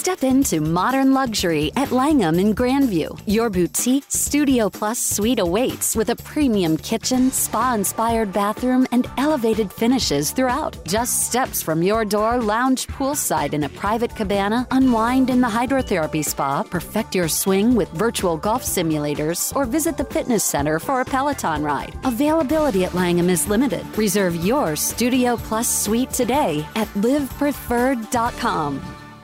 Step into modern luxury at Langham in Grandview. Your boutique Studio Plus suite awaits with a premium kitchen, spa inspired bathroom, and elevated finishes throughout. Just steps from your door, lounge poolside in a private cabana, unwind in the hydrotherapy spa, perfect your swing with virtual golf simulators, or visit the fitness center for a Peloton ride. Availability at Langham is limited. Reserve your Studio Plus suite today at livepreferred.com.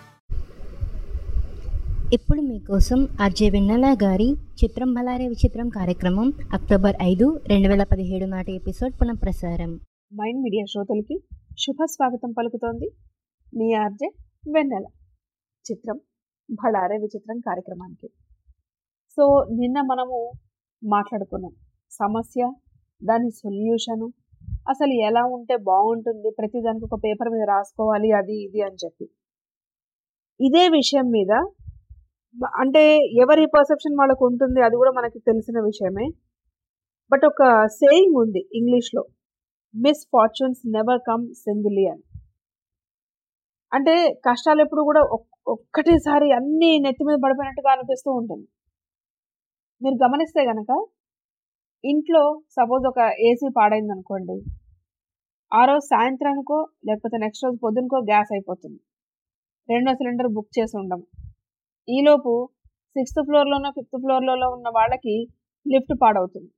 ఇప్పుడు మీకోసం RJ వెన్నెల గారి చిత్రం బలారే విచిత్రం కార్యక్రమం October ఐదు రెండు వేల పదిహేడు నాటి ఎపిసోడ్ పునఃప్రసారం మైండ్ మీడియా శ్రోతలకి శుభ స్వాగతం పలుకుతోంది మీ ఆర్జే వెన్నెల చిత్రం భళారే విచిత్రం కార్యక్రమానికి సో నిన్న మనము మాట్లాడుకున్నాం సమస్య దాని సొల్యూషను అసలు ఎలా ఉంటే బాగుంటుంది ప్రతిదానికి ఒక పేపర్ మీద రాసుకోవాలి అది ఇది అని చెప్పి ఇదే విషయం మీద అంటే ఎవరి పర్సెప్షన్ వాళ్ళకు ఉంటుంది అది కూడా మనకి తెలిసిన విషయమే బట్ ఒక సేయింగ్ ఉంది ఇంగ్లీష్లో misfortunes never come singly అని అంటే కష్టాలు ఎప్పుడు కూడా ఒక్కటేసారి అన్ని నెత్తి మీద పడిపోయినట్టుగా అనిపిస్తూ ఉంటుంది మీరు గమనిస్తే గనక ఇంట్లో సపోజ్ ఒక ఏసీ పాడైంది అనుకోండి ఆ రోజు సాయంత్రానికో లేకపోతే నెక్స్ట్ రోజు పొద్దునకో గ్యాస్ అయిపోతుంది రెండో సిలిండర్ బుక్ చేసి ఉండము ఈలోపు సిక్స్త్ ఫ్లోర్లోనో ఫిఫ్త్ ఫ్లోర్లలో ఉన్న వాళ్ళకి లిఫ్ట్ పాడవుతుంది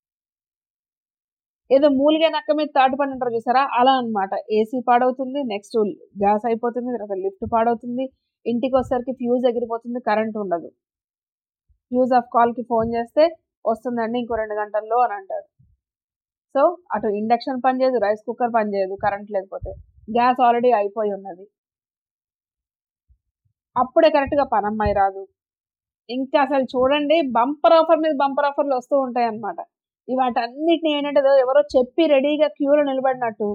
ఏదో మూలిగా నక్క మీద తాటిపడి అంటారు చూసారా అలా అనమాట ఏసీ పాడవుతుంది నెక్స్ట్ గ్యాస్ అయిపోతుంది తర్వాత లిఫ్ట్ పాడవుతుంది ఇంటికి వచ్చేసరికి ఫ్యూజ్ ఎగిరిపోతుంది కరెంట్ ఉండదు ఫ్యూజ్ ఆఫ్ కాల్కి ఫోన్ చేస్తే వస్తుందండి ఇంకో రెండు గంటల్లో అని అంటాడు సో అటు ఇండక్షన్ పనిచేయదు రైస్ కుక్కర్ పనిచేయదు కరెంట్ లేకపోతే గ్యాస్ ఆల్రెడీ అయిపోయి ఉన్నది అప్పుడే కరెక్ట్గా పనమ్మాయి రాదు ఇంకా అసలు చూడండి బంపర్ ఆఫర్ మీద బంపర్ ఆఫర్లు వస్తూ ఉంటాయి అనమాట వాటన్నిటిని ఏంటంటే ఎవరో చెప్పి రెడీగా క్యూలో నిలబడినట్టు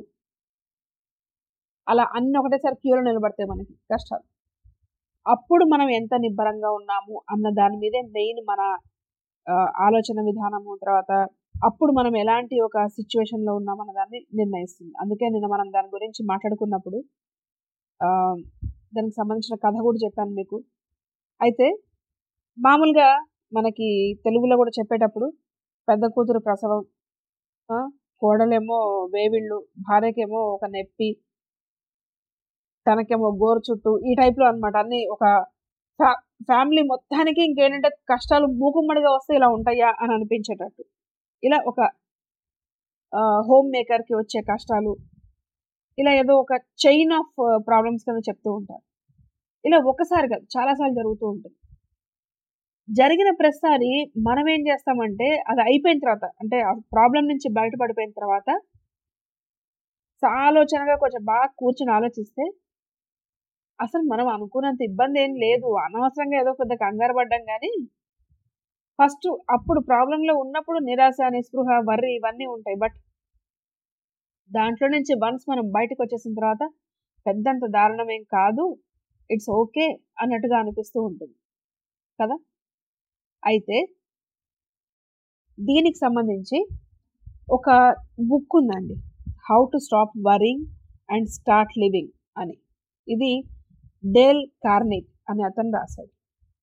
అలా అన్ని ఒకటేసారి క్యూలో నిలబడతాయి మనకి కష్టాలు అప్పుడు మనం ఎంత నిబ్బరంగా ఉన్నాము అన్న దాని మీదే మెయిన్ మన ఆలోచన విధానము తర్వాత అప్పుడు మనం ఎలాంటి ఒక సిచ్యువేషన్లో ఉన్నామన్న దాన్ని నిర్ణయిస్తుంది అందుకే నిన్న మనం దాని గురించి మాట్లాడుకున్నప్పుడు దానికి సంబంధించిన కథ కూడా చెప్పాను మీకు అయితే మామూలుగా మనకి తెలుగులో కూడా చెప్పేటప్పుడు పెద్ద కూతురు ప్రసవం కోడలేమో వేవిళ్ళు భార్యకేమో ఒక నొప్పి తనకేమో గోరు చుట్టూ ఈ టైప్లో అనమాట అన్ని ఒక ఫ్యామిలీ మొత్తానికి ఇంకేంటంటే కష్టాలు మూకుమ్మడిగా వస్తే ఇలా ఉంటాయా అని అనిపించేటట్టు ఇలా ఒక హోమ్ మేకర్కి వచ్చే కష్టాలు ఇలా ఏదో ఒక చైన్ ఆఫ్ ప్రాబ్లమ్స్ కింద చెప్తూ ఉంటారు ఇలా ఒకసారి కాదు చాలాసార్లు జరుగుతూ ఉంటుంది జరిగిన ప్రతిసారి మనం ఏం చేస్తామంటే అది అయిపోయిన తర్వాత అంటే ఆ ప్రాబ్లం నుంచి బయటపడిపోయిన తర్వాత ఆలోచనగా కొంచెం బాగా కూర్చొని ఆలోచిస్తే అసలు మనం అనుకున్నంత ఇబ్బంది ఏం లేదు అనవసరంగా ఏదో పెద్ద కంగారు పడ్డాం కానీ ఫస్ట్ అప్పుడు ప్రాబ్లంలో ఉన్నప్పుడు నిరాశ నిస్పృహ వర్రి ఇవన్నీ ఉంటాయి బట్ దాంట్లో నుంచి వన్స్ మనం బయటకు వచ్చేసిన తర్వాత పెద్దంత దారుణం ఏం కాదు ఇట్స్ ఓకే అన్నట్టుగా అనిపిస్తూ ఉంటుంది కదా అయితే దీనికి సంబంధించి ఒక బుక్ ఉందండి how to stop worrying and start living అని ఇది డేల్ కార్నిక్ అని అతను రాశాడు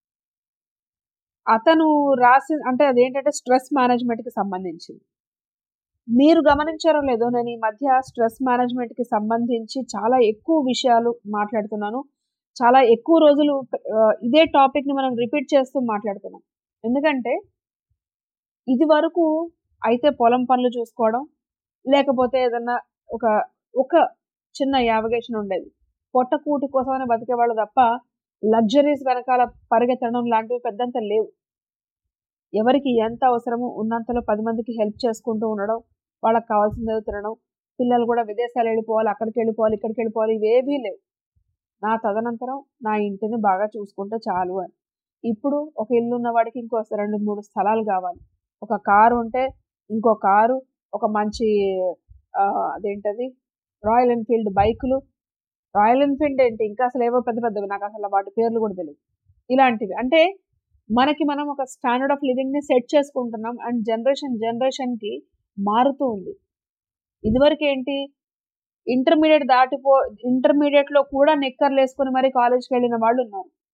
అతను రాసి అంటే అదేంటంటే స్ట్రెస్ మేనేజ్మెంట్కి సంబంధించింది మీరు గమనించారో లేదో నేను ఈ మధ్య స్ట్రెస్ మేనేజ్మెంట్కి సంబంధించి చాలా ఎక్కువ విషయాలు మాట్లాడుతున్నాను చాలా ఎక్కువ రోజులు ఇదే టాపిక్ని మనం రిపీట్ చేస్తూ మాట్లాడుతున్నాం ఎందుకంటే ఇది వరకు అయితే పొలం పనులు చూసుకోవడం లేకపోతే ఏదన్నా ఒక ఒక చిన్న యావగేషన్ ఉండేది పొట్టకూటి కోసమని బతికేవాళ్ళు తప్ప లగ్జరీస్ వెనకాల పరిగెత్తడం లాంటివి పెద్దంత లేవు ఎవరికి ఎంత అవసరమో ఉన్నంతలో పది మందికి హెల్ప్ చేసుకుంటూ ఉండడం వాళ్ళకి కావాల్సింది తినడం పిల్లలు కూడా విదేశాలు వెళ్ళిపోవాలి అక్కడికి వెళ్ళిపోవాలి ఇక్కడికి వెళ్ళిపోవాలి ఇవేవీ లేవు నా తదనంతరం నా ఇంటిని బాగా చూసుకుంటే చాలు అని ఇప్పుడు ఒక ఇల్లు ఉన్న వాడికి ఇంకో రెండు మూడు స్థలాలు కావాలి ఒక కారు ఉంటే ఇంకో కారు ఒక మంచి అదేంటది రాయల్ ఎన్ఫీల్డ్ బైకులు రాయల్ ఎన్ఫీల్డ్ ఏంటి ఇంకా అసలు ఏవో పెద్ద పెద్దవి నాకు అసలు వాటి పేర్లు కూడా తెలియదు ఇలాంటివి అంటే మనకి మనం ఒక స్టాండర్డ్ ఆఫ్ లివింగ్ని సెట్ చేసుకుంటున్నాం అండ్ జనరేషన్ జనరేషన్కి మారుతూ ఉంది ఇదివరకు ఏంటి ఇంటర్మీడియట్ దాటిపో ఇంటర్మీడియట్లో కూడా నిక్కర్లు వేసుకుని మరి కాలేజ్కి వెళ్ళిన వాళ్ళు ఉన్నారు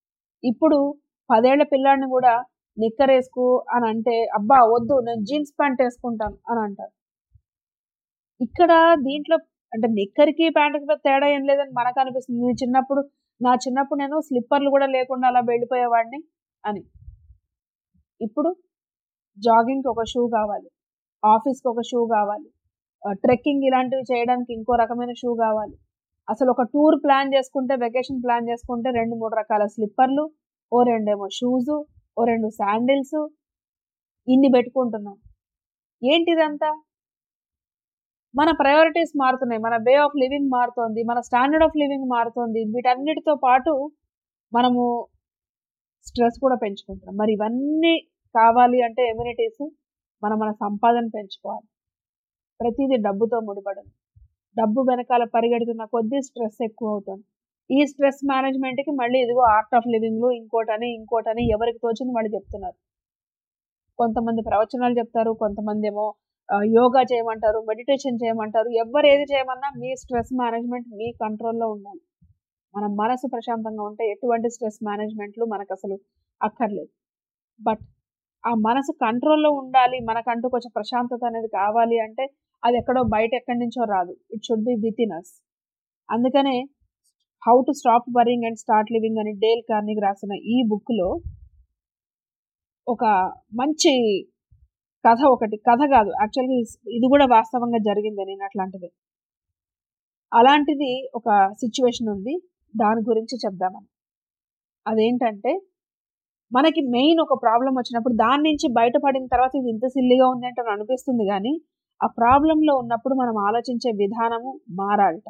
ఇప్పుడు పదేళ్ల పిల్లాడిని కూడా నిక్కర్ వేసుకో అని అంటే అబ్బా వద్దు నేను జీన్స్ ప్యాంట్ వేసుకుంటాను అని అంటారు ఇక్కడ దీంట్లో అంటే నిక్కర్కి ప్యాంటుకి పెద్ద తేడా ఏం లేదని మనకు అనిపిస్తుంది నేను చిన్నప్పుడు నా చిన్నప్పుడు నేను స్లిప్పర్లు కూడా లేకుండా అలా వెళ్ళిపోయేవాడిని అని ఇప్పుడు జాగింగ్కి ఒక షూ కావాలి ఆఫీస్కి ఒక షూ కావాలి ట్రెక్కింగ్ ఇలాంటివి చేయడానికి ఇంకో రకమైన షూ కావాలి అసలు ఒక టూర్ ప్లాన్ చేసుకుంటే వెకేషన్ ప్లాన్ చేసుకుంటే రెండు మూడు రకాల స్లిప్పర్లు ఓ రెండేమో షూస్ ఓ రెండు శాండిల్స్ ఇన్ని పెట్టుకుంటున్నాం ఏంటిదంతా మన ప్రయారిటీస్ మారుతున్నాయి మన వే ఆఫ్ లివింగ్ మారుతోంది మన స్టాండర్డ్ ఆఫ్ లివింగ్ మారుతోంది వీటన్నిటితో పాటు మనము స్ట్రెస్ కూడా పెంచుకుంటున్నాం మరి ఇవన్నీ కావాలి అంటే ఎమ్యూనిటీస్ మనం మన సంపాదన పెంచుకోవాలి ప్రతిదీ డబ్బుతో ముడిపడింది డబ్బు వెనకాల పరిగెడుతున్న కొద్దీ స్ట్రెస్ ఎక్కువ అవుతుంది ఈ స్ట్రెస్ మేనేజ్మెంట్కి మళ్ళీ ఇదిగో ఆర్ట్ ఆఫ్ లివింగ్లో ఇంకోటని ఇంకోటని ఎవరికి తోచింది వాళ్ళు చెప్తున్నారు కొంతమంది ప్రవచనాలు చెప్తారు కొంతమంది ఏమో యోగా చేయమంటారు మెడిటేషన్ చేయమంటారు ఎవరు ఏది చేయమన్నా మీ స్ట్రెస్ మేనేజ్మెంట్ మీ కంట్రోల్లో ఉండాలి మన మనసు ప్రశాంతంగా ఉంటే ఎటువంటి స్ట్రెస్ మేనేజ్మెంట్లు మనకు అసలు అక్కర్లేదు బట్ ఆ మనసు కంట్రోల్లో ఉండాలి మనకంటూ కొంచెం ప్రశాంతత అనేది కావాలి అంటే అది ఎక్కడో బయట ఎక్కడి నుంచో రాదు it should be within us అందుకనే how to stop worrying and start living అని డేల్ కార్నిక్ రాసిన ఈ బుక్లో ఒక మంచి కథ ఒకటి కథ కాదు యాక్చువల్గా ఇది కూడా వాస్తవంగా జరిగింది నేను అట్లాంటిది అలాంటిది ఒక సిచ్యువేషన్ ఉంది దాని గురించి చెప్దామని అదేంటంటే మనకి మెయిన్ ఒక ప్రాబ్లం వచ్చినప్పుడు దాని నుంచి బయటపడిన తర్వాత ఇది ఇంత సిల్లిగా ఉంది అంటే అనిపిస్తుంది కానీ ఆ ప్రాబ్లంలో ఉన్నప్పుడు మనం ఆలోచించే విధానము మారాలట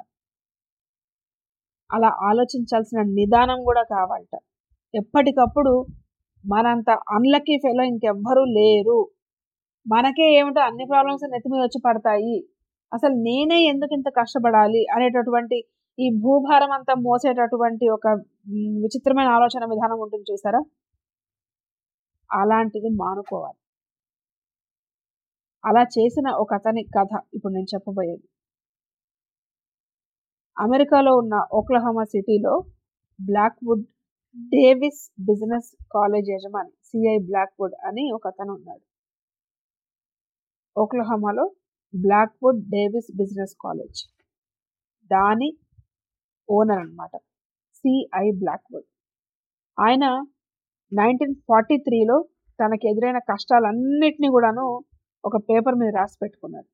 అలా ఆలోచించాల్సిన నిదానం కూడా కావాలట ఎప్పటికప్పుడు మనంత అన్లక్కీ ఫెలో ఇంకెవ్వరూ లేరు మనకే ఏమిటో అన్ని ప్రాబ్లమ్స్ నెత్తి మీద వచ్చి పడతాయి అసలు నేనే ఎందుకు ఇంత కష్టపడాలి అనేటటువంటి ఈ భూభారం అంతా మోసేటటువంటి ఒక విచిత్రమైన ఆలోచన విధానం ఉంటుంది చూసారా అలాంటిది మానుకోవాలి అలా చేసిన ఒక అతని కథ ఇప్పుడు నేను చెప్పబోయేది అమెరికాలో ఉన్న ఓక్లహోమా సిటీలో బ్లాక్వుడ్ డేవిస్ బిజినెస్ కాలేజ్ యజమాని సిఐ బ్లాక్వుడ్ అని ఒక అతను ఉన్నాడు ఓక్లహోమాలో బ్లాక్వుడ్ డేవిస్ బిజినెస్ కాలేజ్ దాని ఓనర్ అనమాట సిఐ బ్లాక్వుడ్ ఆయన నైన్టీన్ ఫార్టీ త్రీలో తనకి ఎదురైన కష్టాలన్నిటినీ కూడాను ఒక పేపర్ మీద రాసి పెట్టుకున్నాడు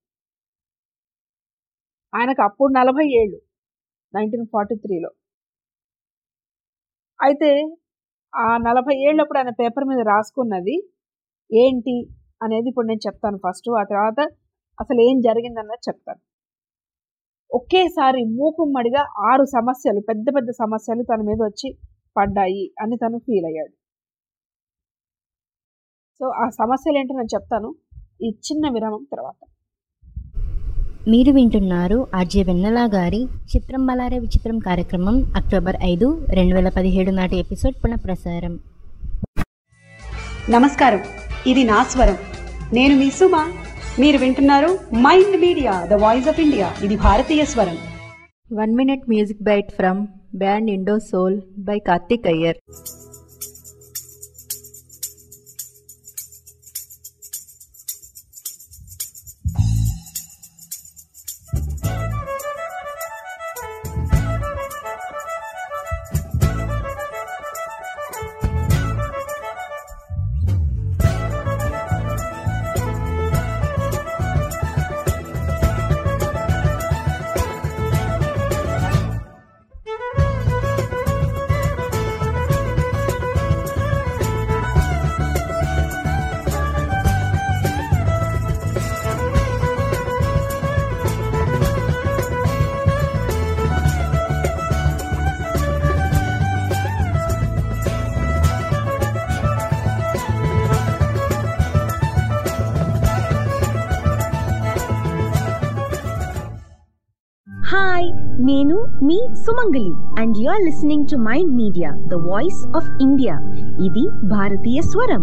ఆయనకు అప్పుడు నలభై ఏళ్ళు నైన్టీన్ ఫార్టీ త్రీలో అయితే ఆ నలభై ఏళ్ళప్పుడు ఆయన పేపర్ మీద రాసుకున్నది ఏంటి అనేది ఇప్పుడు నేను చెప్తాను ఫస్ట్ ఆ తర్వాత అసలు ఏం జరిగిందన్నది చెప్తాను ఒకేసారి మూకుమ్మడిగా ఆరు సమస్యలు పెద్ద పెద్ద సమస్యలు తన మీద వచ్చి పడ్డాయి అని తను ఫీల్ అయ్యాడు సో ఆ సమస్యలు ఏంటో నేను చెప్తాను ఈ చిన్న విరామం తర్వాత మీరు వింటున్నారు ఆర్జే వెన్నెల గారి చిత్రం బలారే విచిత్రం కార్యక్రమం అక్టోబర్ ఐదు రెండు వేల పదిహేడు నాటి ఎపిసోడ్ పునఃప్రసారం నమస్కారం ఇది నా స్వరం నేను మీ సుమ మీరు వింటున్నారు Mind Media the voice of India ఇది భారతీయ స్వరం one minute music bite from band Indo Soul by Karthik Iyer hi నేను మీ Sumangali and you are listening to Mind Media the voice of India ఇది భారతీయ స్వరం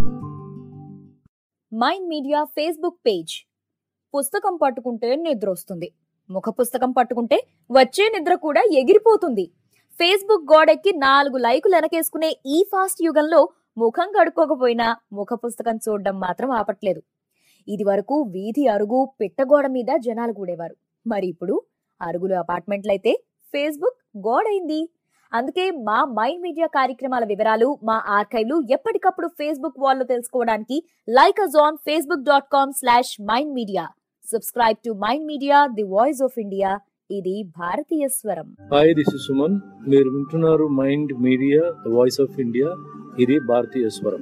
మైండ్ మీడియా ఫేస్బుక్ పేజ్ పుస్తకం పట్టుకుంటే నిద్ర వస్తుంది ముఖ పుస్తకం పట్టుకుంటే వచ్చే నిద్ర కూడా ఎగిరిపోతుంది ఫేస్బుక్ గోడెక్కి నాలుగు లైకులు వెనకేసుకునే ఈ ఫాస్ట్ యుగంలో ముఖం కడుక్కోకపోయినా ముఖ పుస్తకం చూడడం మాత్రం ఆపట్లేదు ఇది వరకు వీధి అరుగు పిట్టగోడ మీద జనాలు కూడేవారు మరి ఇప్పుడు అరుగులు అపార్ట్మెంట్లయితే ఫేస్బుక్ గోడైంది అందుకే మా మైండ్ మీడియా కార్యక్రమాల వివరాలు మా ఆర్కైవ్లు ఎప్పటికప్పుడు ఫేస్బుక్ వాల్లో తెలుసుకోవడానికి like us on Facebook dot com slash Mind Media subscribe to Mind media the voice of India ఇది భారతీయ స్వరం హాయ్ దిస్ ఇస్ సుమన్ మీరు వింటున్నారు Mind Media the voice of India ఇది భారతీయ స్వరం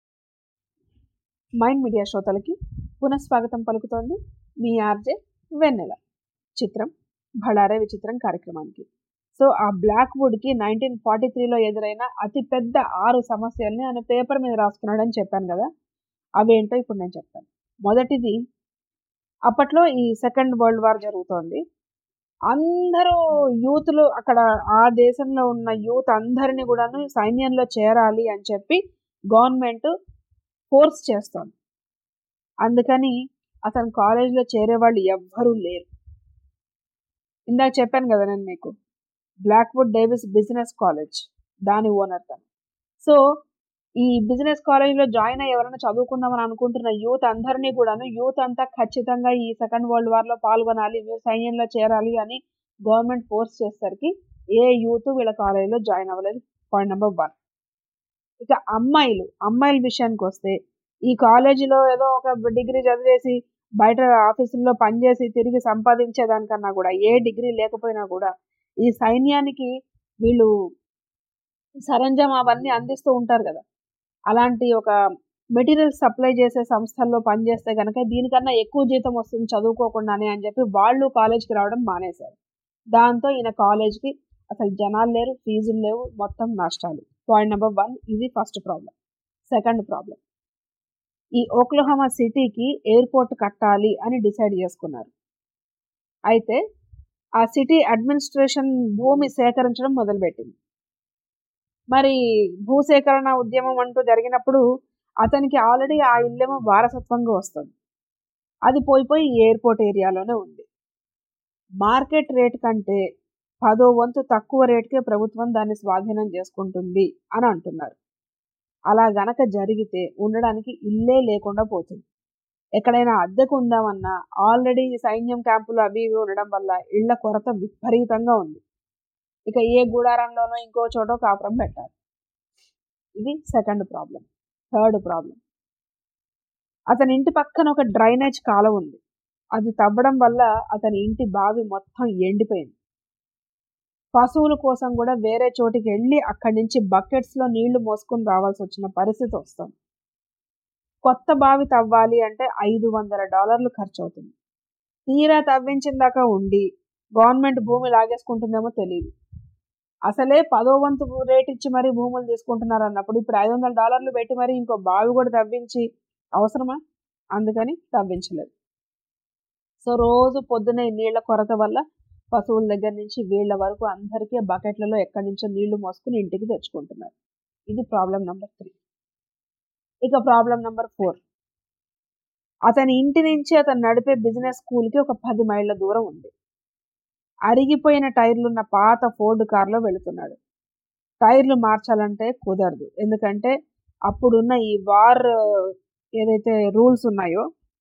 మైండ్ మీడియా శ్రోతలకి పునఃస్వాగతం పలుకుతోంది మీ ఆర్జే వెన్నెల చిత్రం భడారే విచిత్రం కార్యక్రమానికి సో ఆ బ్లాక్ వుడ్కి నైన్టీన్ ఫార్టీ త్రీలో ఎదురైన అతి పెద్ద ఆరు సమస్యల్ని ఆయన పేపర్ మీద రాసుకున్నాడని చెప్పాను కదా అవేంటో ఇప్పుడు నేను చెప్తాను మొదటిది అప్పట్లో ఈ సెకండ్ వరల్డ్ వార్ జరుగుతోంది అందరూ యూత్లు అక్కడ ఆ దేశంలో ఉన్న యూత్ అందరినీ కూడాను సైన్యంలో చేరాలి అని చెప్పి గవర్నమెంట్ ఫోర్స్ చేస్తోంది అందుకని అతను కాలేజీలో చేరే వాళ్ళు ఎవ్వరూ లేరు ఇందాక చెప్పాను కదా నేను మీకు బ్లాక్వుడ్ డేవిస్ బిజినెస్ కాలేజ్ దాని ఓనర్ తను సో ఈ బిజినెస్ కాలేజ్లో జాయిన్ అయ్యి ఎవరైనా చదువుకుందామని అనుకుంటున్న యూత్ అందరినీ కూడాను యూత్ అంతా ఖచ్చితంగా ఈ సెకండ్ వరల్డ్ వార్లో పాల్గొనాలి మీరు సైన్యంలో చేరాలి అని గవర్నమెంట్ ఫోర్స్ చేసేసరికి ఏ యూత్ వీళ్ళ కాలేజీలో జాయిన్ అవ్వలేదు పాయింట్ నెంబర్ వన్ ఇక అమ్మాయిలు అమ్మాయిల విషయానికి వస్తే ఈ కాలేజీలో ఏదో ఒక డిగ్రీ చదివేసి బయట ఆఫీసుల్లో పనిచేసి తిరిగి సంపాదించేదానికన్నా కూడా ఏ డిగ్రీ లేకపోయినా కూడా ఈ సైన్యానికి వీళ్ళు సరంజాం అవన్నీ అందిస్తూ ఉంటారు కదా అలాంటి ఒక మెటీరియల్ సప్లై చేసే సంస్థల్లో పనిచేస్తే కనుక దీనికన్నా ఎక్కువ జీతం వస్తుంది చదువుకోకుండానే అని చెప్పి వాళ్ళు కాలేజ్కి రావడం మానేశారు దాంతో ఈయన కాలేజ్కి అసలు జనాలు లేరు ఫీజులు లేవు మొత్తం నష్టాలు పాయింట్ నెంబర్ వన్ ఇది ఫస్ట్ ప్రాబ్లం సెకండ్ ప్రాబ్లం ఈ ఓక్లహోమా సిటీకి ఎయిర్పోర్ట్ కట్టాలి అని డిసైడ్ చేసుకున్నారు అయితే ఆ సిటీ అడ్మినిస్ట్రేషన్ భూమి సేకరించడం మొదలుపెట్టింది మరి భూసేకరణ ఉద్యమం అంటూ జరిగినప్పుడు అతనికి ఆల్రెడీ ఆ ఇల్లేమో వారసత్వంగా వస్తుంది అది పోయిపోయి ఎయిర్పోర్ట్ ఏరియాలోనే ఉంది మార్కెట్ రేట్ కంటే పదో వంతు తక్కువ రేటుకే ప్రభుత్వం దాన్ని స్వాధీనం చేసుకుంటుంది అని అంటున్నారు అలా గనక జరిగితే ఉండడానికి ఇల్లే లేకుండా పోతుంది ఎక్కడైనా అద్దెకు ఉందామన్నా ఆల్రెడీ సైన్యం క్యాంపులు అవి ఇవి ఉండడం వల్ల ఇళ్ల కొరత విపరీతంగా ఉంది ఇక ఏ గూడారంలోనో ఇంకో చోట కాపురం పెట్టాలి ఇది సెకండ్ ప్రాబ్లం థర్డ్ ప్రాబ్లం అతని ఇంటి పక్కన ఒక డ్రైనేజ్ కాలువ ఉంది అది తవ్వడం వల్ల అతని ఇంటి బావి మొత్తం ఎండిపోయింది పశువుల కోసం కూడా వేరే చోటికి వెళ్ళి అక్కడి నుంచి బకెట్స్లో నీళ్లు మోసుకొని రావాల్సి వచ్చిన పరిస్థితి వస్తుంది కొత్త బావి తవ్వాలి అంటే ఐదు వందల డాలర్లు ఖర్చు అవుతుంది తీరా తవ్వించిన దాకా ఉండి గవర్నమెంట్ భూమి లాగేసుకుంటుందేమో తెలియదు అసలే పదో వంతు రేట్ ఇచ్చి మరీ భూములు తీసుకుంటున్నారు అన్నప్పుడు ఇప్పుడు ఐదు వందల డాలర్లు పెట్టి మరీ ఇంకో బావి కూడా తవ్వించి అవసరమా అందుకని తవ్వించలేదు సో రోజు పొద్దునే నీళ్ల కొరత వల్ల పశువుల దగ్గర నుంచి వీళ్ళ వరకు అందరికీ బకెట్లలో ఎక్కడి నుంచో నీళ్లు మోసుకుని ఇంటికి తెచ్చుకుంటున్నారు ఇది ప్రాబ్లం నెంబర్ త్రీ ఇక ప్రాబ్లం నెంబర్ ఫోర్ అతని ఇంటి నుంచి అతను నడిపే బిజినెస్ స్కూల్కి ఒక పది మైళ్ళ దూరం ఉంది అరిగిపోయిన టైర్లున్న పాత ఫోర్డ్ కార్లో వెళుతున్నాడు టైర్లు మార్చాలంటే కుదరదు ఎందుకంటే అప్పుడున్న ఈ వార్ ఏదైతే రూల్స్ ఉన్నాయో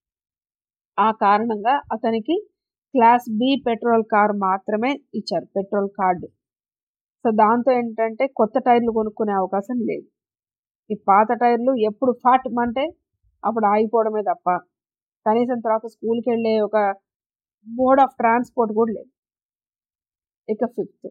ఆ కారణంగా అతనికి క్లాస్ బి పెట్రోల్ కార్ మాత్రమే ఇచ్చారు పెట్రోల్ కార్డు సో దాంతో ఏంటంటే కొత్త టైర్లు కొనుక్కునే అవకాశం లేదు ఈ పాత టైర్లు ఎప్పుడు ఫాట్ అంటే అప్పుడు ఆగిపోవడమే తప్ప కనీసం తర్వాత స్కూల్కి వెళ్ళే ఒక మోడ్ ఆఫ్ ట్రాన్స్పోర్ట్ కూడా లేదు ఇక ఫిఫ్త్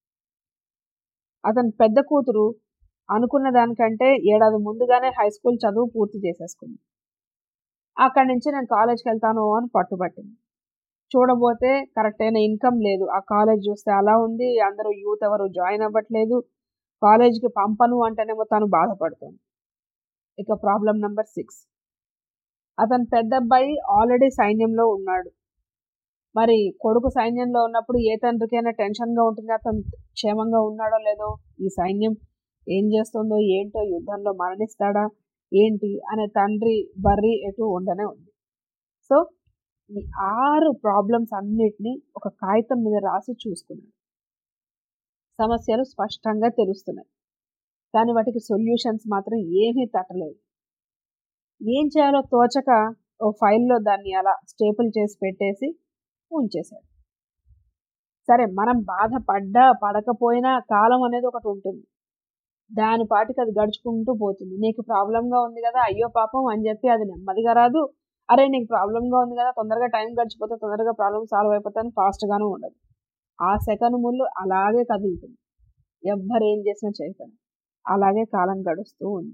అతని పెద్ద కూతురు అనుకున్న దానికంటే ఏడాది ముందుగానే హై స్కూల్ చదువు పూర్తి చేసేసుకుంది అక్కడి నుంచి నేను కాలేజ్కి వెళ్తాను అని పట్టుబట్టింది చూడబోతే కరెక్ట్ అయిన ఇన్కమ్ లేదు ఆ కాలేజ్ చూస్తే అలా ఉంది అందరూ యూత్ ఎవరు జాయిన్ అవ్వట్లేదు కాలేజ్కి పంపను అంటేనేమో తను బాధపడుతుంది ఇక ప్రాబ్లం నెంబర్ సిక్స్ అతని పెద్ద అబ్బాయి ఆల్రెడీ సైన్యంలో ఉన్నాడు మరి కొడుకు సైన్యంలో ఉన్నప్పుడు ఏ తండ్రికైనా టెన్షన్గా ఉంటుంది అతను క్షేమంగా ఉన్నాడో లేదో ఈ సైన్యం ఏం చేస్తుందో ఏంటో యుద్ధంలో మరణిస్తాడా ఏంటి అనే తండ్రి బర్రీ ఎటు ఉండనే ఉంది సో ఈ ఆరు ప్రాబ్లమ్స్ అన్నిటినీ ఒక కాగితం మీద రాసి చూసుకున్నాడు సమస్యలు స్పష్టంగా తెలుస్తున్నాయి కానీ వాటికి సొల్యూషన్స్ మాత్రం ఏమీ తట్టలేదు ఏం చేయాలో తోచక ఓ ఫైల్లో దాన్ని అలా స్టేపుల్ చేసి పెట్టేసి ఉంచేశాడు సరే మనం బాధపడ్డా పడకపోయినా కాలం అనేది ఒకటి ఉంటుంది దాని పాటికి అది గడుచుకుంటూ పోతుంది నీకు ప్రాబ్లంగా ఉంది కదా అయ్యో పాపం అని చెప్పి అది నెమ్మదిగా రాదు అరే నీకు ప్రాబ్లంగా ఉంది కదా తొందరగా టైం గడిచిపోతే తొందరగా ప్రాబ్లం సాల్వ్ అయిపోతాను ఫాస్ట్గానే ఉండదు ఆ సెకండ్ ముళ్ళు అలాగే కదులుతుంది ఎవ్వరు ఏం చేసినా చేయకండి అలాగే కాలం గడుస్తూ ఉంది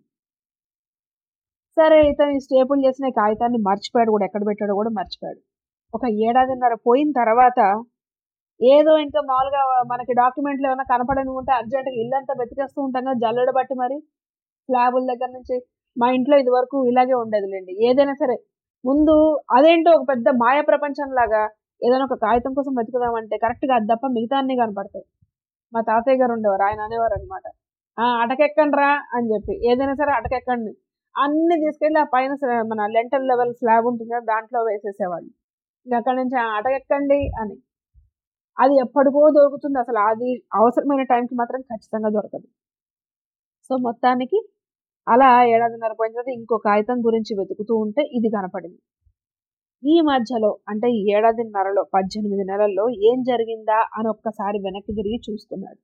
సరే ఇతను స్టేపుల్ చేసిన కాగితాన్ని మర్చిపోయాడు కూడా ఎక్కడ పెట్టాడో కూడా మర్చిపోయాడు ఒక ఏడాదిన్నర పోయిన తర్వాత ఏదో ఇంకా మామూలుగా మనకి డాక్యుమెంట్లు ఏమైనా కనపడని ఉంటే అర్జెంట్గా ఇల్లంతా వెతికేస్తూ ఉంటాం కదా జల్లెడ బట్టి మరి స్లాబుల దగ్గర నుంచి మా ఇంట్లో ఇది వరకు ఇలాగే ఉండేదిలేండి ఏదైనా సరే ముందు అదేంటో ఒక పెద్ద మాయ ప్రపంచం లాగా ఏదైనా ఒక కాగితం కోసం వెతుకుదామంటే కరెక్ట్గా అది తప్ప మిగతా అన్ని కనపడతాయి మా తాతయ్య గారు ఉండేవారు ఆయన అనేవారు అనమాట అటకెక్కండి రా అని చెప్పి ఏదైనా సరే అటకెక్కండి అన్ని తీసుకెళ్ళి ఆ పైన మన లెంటల్ లెవెల్ స్లాబ్ ఉంటుంది కదా దాంట్లో వేసేసేవాళ్ళు ఇంకా అక్కడి నుంచి అటకెక్కండి అని అది ఎప్పటికో దొరుకుతుంది అసలు అది అవసరమైన టైంకి మాత్రం ఖచ్చితంగా దొరకదు సో మొత్తానికి అలా ఏడాదిన్నర పోయిన తర్వాత ఇంకో కాగితం గురించి వెతుకుతూ ఉంటే ఇది కనపడింది ఈ మధ్యలో అంటే ఈ ఏడాదిన్నరలో పద్దెనిమిది నెలల్లో ఏం జరిగిందా అని ఒక్కసారి వెనక్కి తిరిగి చూసుకున్నాడు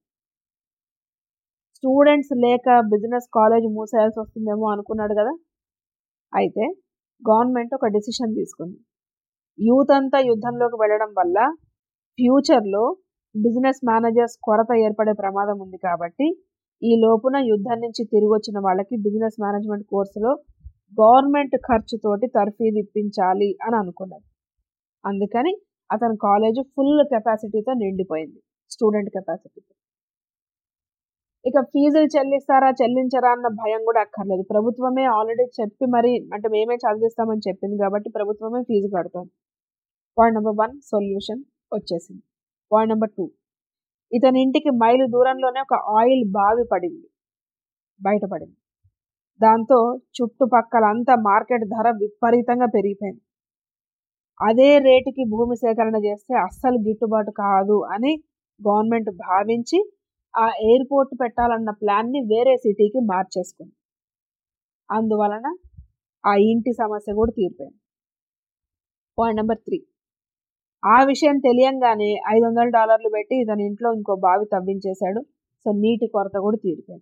స్టూడెంట్స్ లేక బిజినెస్ కాలేజ్ మూసేయాల్సి వస్తుందేమో అనుకున్నాడు కదా అయితే గవర్నమెంట్ ఒక డిసిషన్ తీసుకుంది యూత్ అంతా యుద్ధంలోకి వెళ్ళడం వల్ల ఫ్యూచర్లో బిజినెస్ మేనేజర్స్ కొరత ఏర్పడే ప్రమాదం ఉంది కాబట్టి ఈ లోపున యుద్ధం నుంచి తిరిగి వచ్చిన వాళ్ళకి బిజినెస్ మేనేజ్మెంట్ కోర్సులో గవర్నమెంట్ ఖర్చుతోటి తర్ఫీదు ఇప్పించాలి అని అనుకున్నది అందుకని అతని కాలేజ్ ఫుల్ కెపాసిటీతో నిండిపోయింది స్టూడెంట్ కెపాసిటీతో ఇక ఫీజులు చెల్లిస్తారా చెల్లించరా అన్న భయం కూడా అక్కర్లేదు ప్రభుత్వమే ఆల్రెడీ చెప్పి మరి అంటే మేమే చదివిస్తామని చెప్పింది కాబట్టి ప్రభుత్వమే ఫీజు కడుతోంది పాయింట్ నెంబర్ వన్ సొల్యూషన్ వచ్చేసింది పాయింట్ నెంబర్ టూ ఇతని ఇంటికి మైలు దూరంలోనే ఒక ఆయిల్ బావి పడింది బయటపడింది దాంతో చుట్టుపక్కల అంతా మార్కెట్ ధర విపరీతంగా పెరిగిపోయింది అదే రేటుకి భూమి సేకరణ చేస్తే అస్సలు గిట్టుబాటు కాదు అని గవర్నమెంట్ భావించి ఆ ఎయిర్పోర్ట్ పెట్టాలన్న ప్లాన్ని వేరే సిటీకి మార్చేసుకుంది అందువలన ఆ ఇంటి సమస్య కూడా తీరిపోయింది పాయింట్ నెంబర్ త్రీ ఆ విషయం తెలియంగానే ఐదు వందల డాలర్లు పెట్టి ఇతని ఇంట్లో ఇంకో బావి తవ్వించేశాడు సో నీటి కొరత కూడా తీరిపోయింది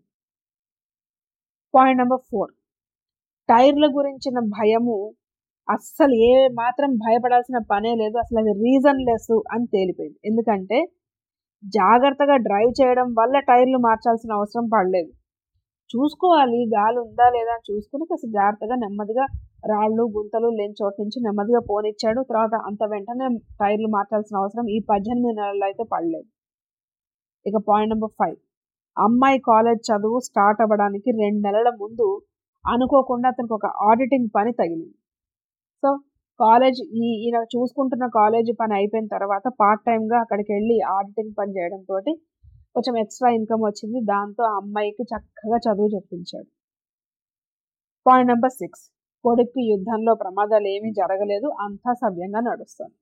పాయింట్ నెంబర్ ఫోర్ టైర్ల గురించిన భయము అస్సలు ఏ మాత్రం భయపడాల్సిన పనే లేదు అసలు అది రీజన్ లెస్ అని తేలిపోయింది ఎందుకంటే జాగ్రత్తగా డ్రైవ్ చేయడం వల్ల టైర్లు మార్చాల్సిన అవసరం పడలేదు చూసుకోవాలి గాలి ఉందా లేదా అని చూసుకుని కాస్త జాగ్రత్తగా నెమ్మదిగా రాళ్ళు గుంతలు లేని చోటు నుంచి నెమ్మదిగా పోనిచ్చాడు తర్వాత అంత వెంటనే టైర్లు మార్చాల్సిన అవసరం ఈ పద్దెనిమిది నెలల్లో అయితే పడలేదు ఇక పాయింట్ నెంబర్ ఫైవ్ అమ్మాయి కాలేజ్ చదువు స్టార్ట్ అవ్వడానికి రెండు నెలల ముందు అనుకోకుండా అతనికి ఒక ఆడిటింగ్ పని తగిలింది సో కాలేజ్ ఈ ఈయన చూసుకుంటున్న కాలేజ్ పని అయిపోయిన తర్వాత పార్ట్ టైంగా అక్కడికి వెళ్ళి ఆడిటింగ్ పని చేయడంతో కొంచెం ఎక్స్ట్రా ఇన్కమ్ వచ్చింది దాంతో ఆ అమ్మాయికి చక్కగా చదువు చెప్పించాడు పాయింట్ నెంబర్ సిక్స్ కొడుక్కి యుద్ధంలో ప్రమాదాలు ఏమీ జరగలేదు అంతా సవ్యంగా నడుస్తుంది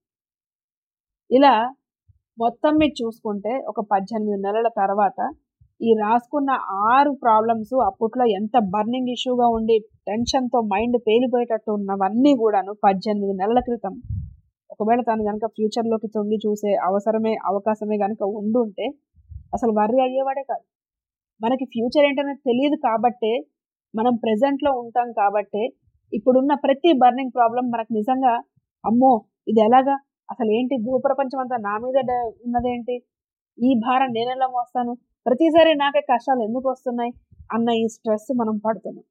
ఇలా మొత్తం మీరు చూసుకుంటే ఒక పద్దెనిమిది నెలల తర్వాత ఈ రాసుకున్న ఆరు ప్రాబ్లమ్స్ అప్పట్లో ఎంత బర్నింగ్ ఇష్యూగా ఉండి టెన్షన్తో మైండ్ పేలిపోయేటట్టు ఉన్నవన్నీ కూడాను పద్దెనిమిది నెలల క్రితం ఒకవేళ తను కనుక ఫ్యూచర్లోకి తొంగి చూసే అవసరమే అవకాశమే కనుక ఉండుంటే అసలు వర్రీ అయ్యేవాడే కాదు మనకి ఫ్యూచర్ ఏంటనేది తెలియదు కాబట్టే మనం ప్రజెంట్లో ఉంటాం కాబట్టే ఇప్పుడున్న ప్రతి బర్నింగ్ ప్రాబ్లం మనకు నిజంగా అమ్మో ఇది ఎలాగా అసలు ఏంటి భూప్రపంచం అంతా నా మీద ఉన్నదేంటి ఈ భారం నేనెలా మోస్తాను ప్రతిసారి నాకే కష్టాలు ఎందుకు వస్తున్నాయి అన్న ఈ స్ట్రెస్ మనం పడుతున్నాం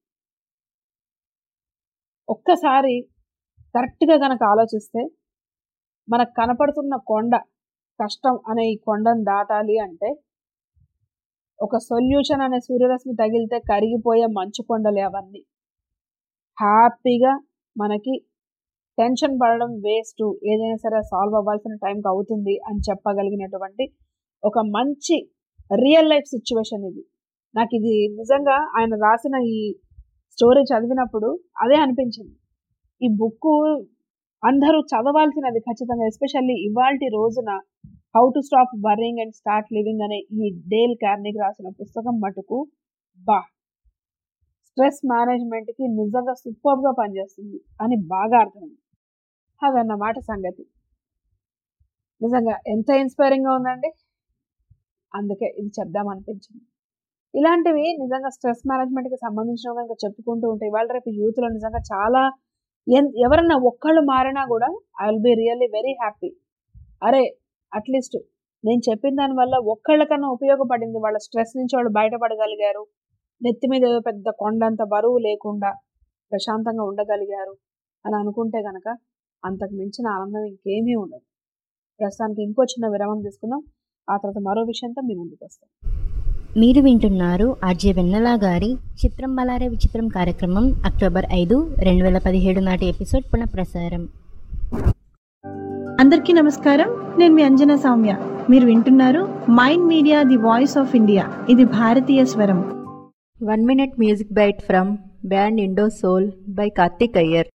ఒక్కసారి కరెక్ట్గా కనుక ఆలోచిస్తే మనకు కనపడుతున్న కొండ కష్టం అనే ఈ కొండను దాటాలి అంటే ఒక సొల్యూషన్ అనే సూర్యరశ్మి తగిలితే కరిగిపోయే మంచు కొండలే అవన్నీ హ్యాపీగా మనకి టెన్షన్ పడడం వేస్ట్ ఏదైనా సరే సాల్వ్ అవ్వాల్సిన టైంకి అవుతుంది అని చెప్పగలిగినటువంటి ఒక మంచి రియల్ లైఫ్ సిచ్యువేషన్ ఇది నాకు ఇది నిజంగా ఆయన రాసిన ఈ స్టోరీ చదివినప్పుడు అదే అనిపించింది ఈ బుక్ అందరూ చదవాల్సినది ఖచ్చితంగా ఎస్పెషల్లీ ఇవాల్టి రోజున how to stop worrying and start living అనే ఈ డేల్ కార్నిక్ రాసిన పుస్తకం మటుకు బా స్ట్రెస్ మేనేజ్మెంట్కి నిజంగా సూపర్గా పనిచేస్తుంది అని బాగా అర్థమైంది అదన్నమాట సంగతి నిజంగా ఎంత ఇన్స్పైరింగ్గా ఉందండి అందుకే ఇది చెప్దామనిపించింది ఇలాంటివి నిజంగా స్ట్రెస్ మేనేజ్మెంట్కి సంబంధించిన ఇంకా చెప్పుకుంటూ ఉంటాయి ఇవాళ రేపు యూత్లో నిజంగా చాలా ఎన్- ఎవరన్నా ఒక్కళ్ళు మారినా కూడా I will be really very happy అరే అట్లీస్ట్ నేను చెప్పిన దానివల్ల ఒక్కళ్ళకన్నా ఉపయోగపడింది వాళ్ళ స్ట్రెస్ నుంచి వాళ్ళు బయటపడగలిగారు నెత్తి మీద ఏదో పెద్ద కొండంత బరువు లేకుండా ప్రశాంతంగా ఉండగలిగారు అని అనుకుంటే గనక అంతకు మించిన ఆనందం ఇంకేమీ ఉండదు ప్రస్తుతానికి ఇంకో చిన్న విరామం తీసుకుందాం ఆ తర్వాత మరో విషయంతో మీ ముందుకు వస్తాం మీరు వింటున్నారు ఆర్జే వెన్నెలా గారి చిత్రం బలారే విచిత్రం కార్యక్రమం అక్టోబర్ ఐదు రెండు వేల పదిహేడు నాటి ఎపిసోడ్ పునఃప్రసారం అందరికీ నమస్కారం నేను మీ అంజనా సౌమ్య మీరు వింటున్నారు Mind media the voice of India ఇది భారతీయ స్వరం one minute music bite from band Indo Soul by Karthik Iyer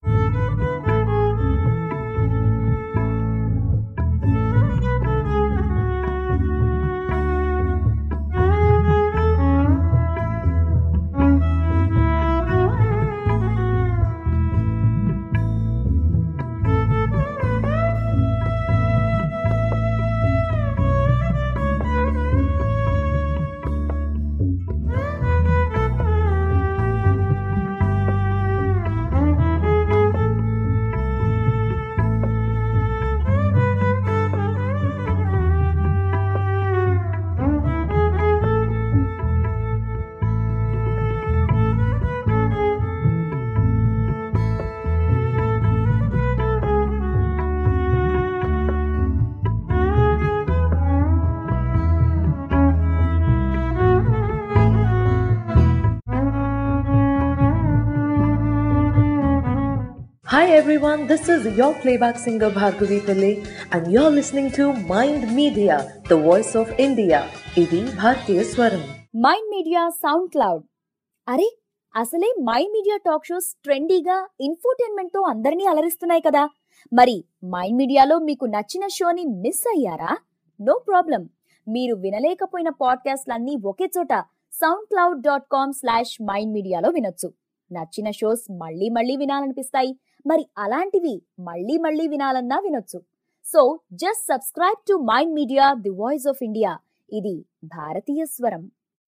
Hi everyone, this is your playback singer Bhargavi Pillai and you're listening to Mind Media, the voice of India. ఇది భారతీయ స్వరం mind media sound SoundCloud అరే అసలే Mind Media talk shows ట్రెండీగా infotainment తో అందరినీ అలరిస్తున్నాయి కదా మరి మైండ్ మీడియాలో మీకు నచ్చిన షోని మిస్ అయ్యారా నో ప్రాబ్లం మీరు వినలేకపోయిన పాడ్కాస్ట్లన్నీ ఒకే చోట SoundCloud dot com slash Mind మీడియాలో వినొచ్చు నచ్చిన షోస్ మళ్ళీ మళ్ళీ వినాలనిపిస్తాయి మరి అలాంటివి మళ్ళీ మళ్ళీ వినాలన్నా వినొచ్చు so just subscribe to Mind media the voice of India ఇది భారతీయ స్వరం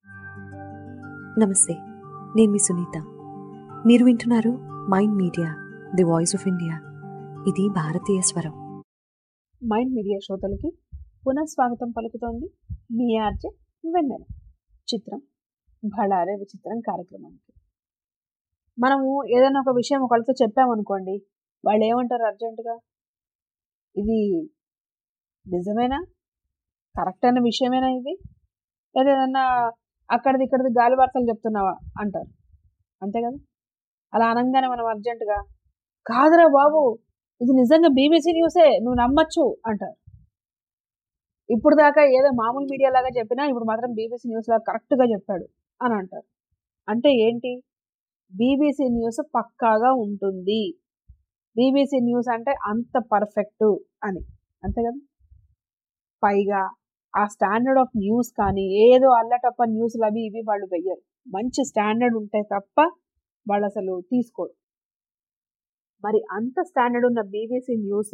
నమస్తే నేను మీ సునీత మీరు వింటున్నారు Mind media the voice of India ఇది భారతీయ స్వరం మైండ్ మీడియా శ్రోతలకి పునఃస్వాగతం పలుకుతోంది మీ ఆర్జే వెన్నెల చిత్రం భళారే విచిత్రం కార్యక్రమానికి మనము ఏదైనా ఒక విషయం ఒకరితో చెప్పామనుకోండి వాళ్ళు ఏమంటారు అర్జెంటుగా ఇది నిజమేనా కరెక్ట్ అయిన విషయమేనా ఇది లేదా ఏదన్నా అక్కడిది ఇక్కడిది గాలి వార్తలు చెప్తున్నావా అంటారు అంతే కదా అలా అనగానే మనం అర్జెంటుగా కాదురా బాబు ఇది నిజంగా బీబీసీ న్యూసే నువ్వు నమ్మచ్చు అంటారు ఇప్పుడు దాకా ఏదో మామూలు మీడియా లాగా చెప్పినా ఇప్పుడు మాత్రం బీబీసీ న్యూస్ లాగా కరెక్ట్గా చెప్పాడు అని అంటారు అంటే ఏంటి బీబీసీ న్యూస్ పక్కాగా ఉంటుంది బీబీసీ న్యూస్ అంటే అంత పర్ఫెక్ట్ అని అంతే కదా పైగా ఆ స్టాండర్డ్ ఆఫ్ న్యూస్ కానీ ఏదో అల్లటప్ప న్యూస్లు అవి ఇవి వాళ్ళు వెయ్యరు మంచి స్టాండర్డ్ ఉంటే తప్ప వాళ్ళు అసలు తీసుకోరు మరి అంత స్టాండర్డ్ ఉన్న బీబీసీ న్యూస్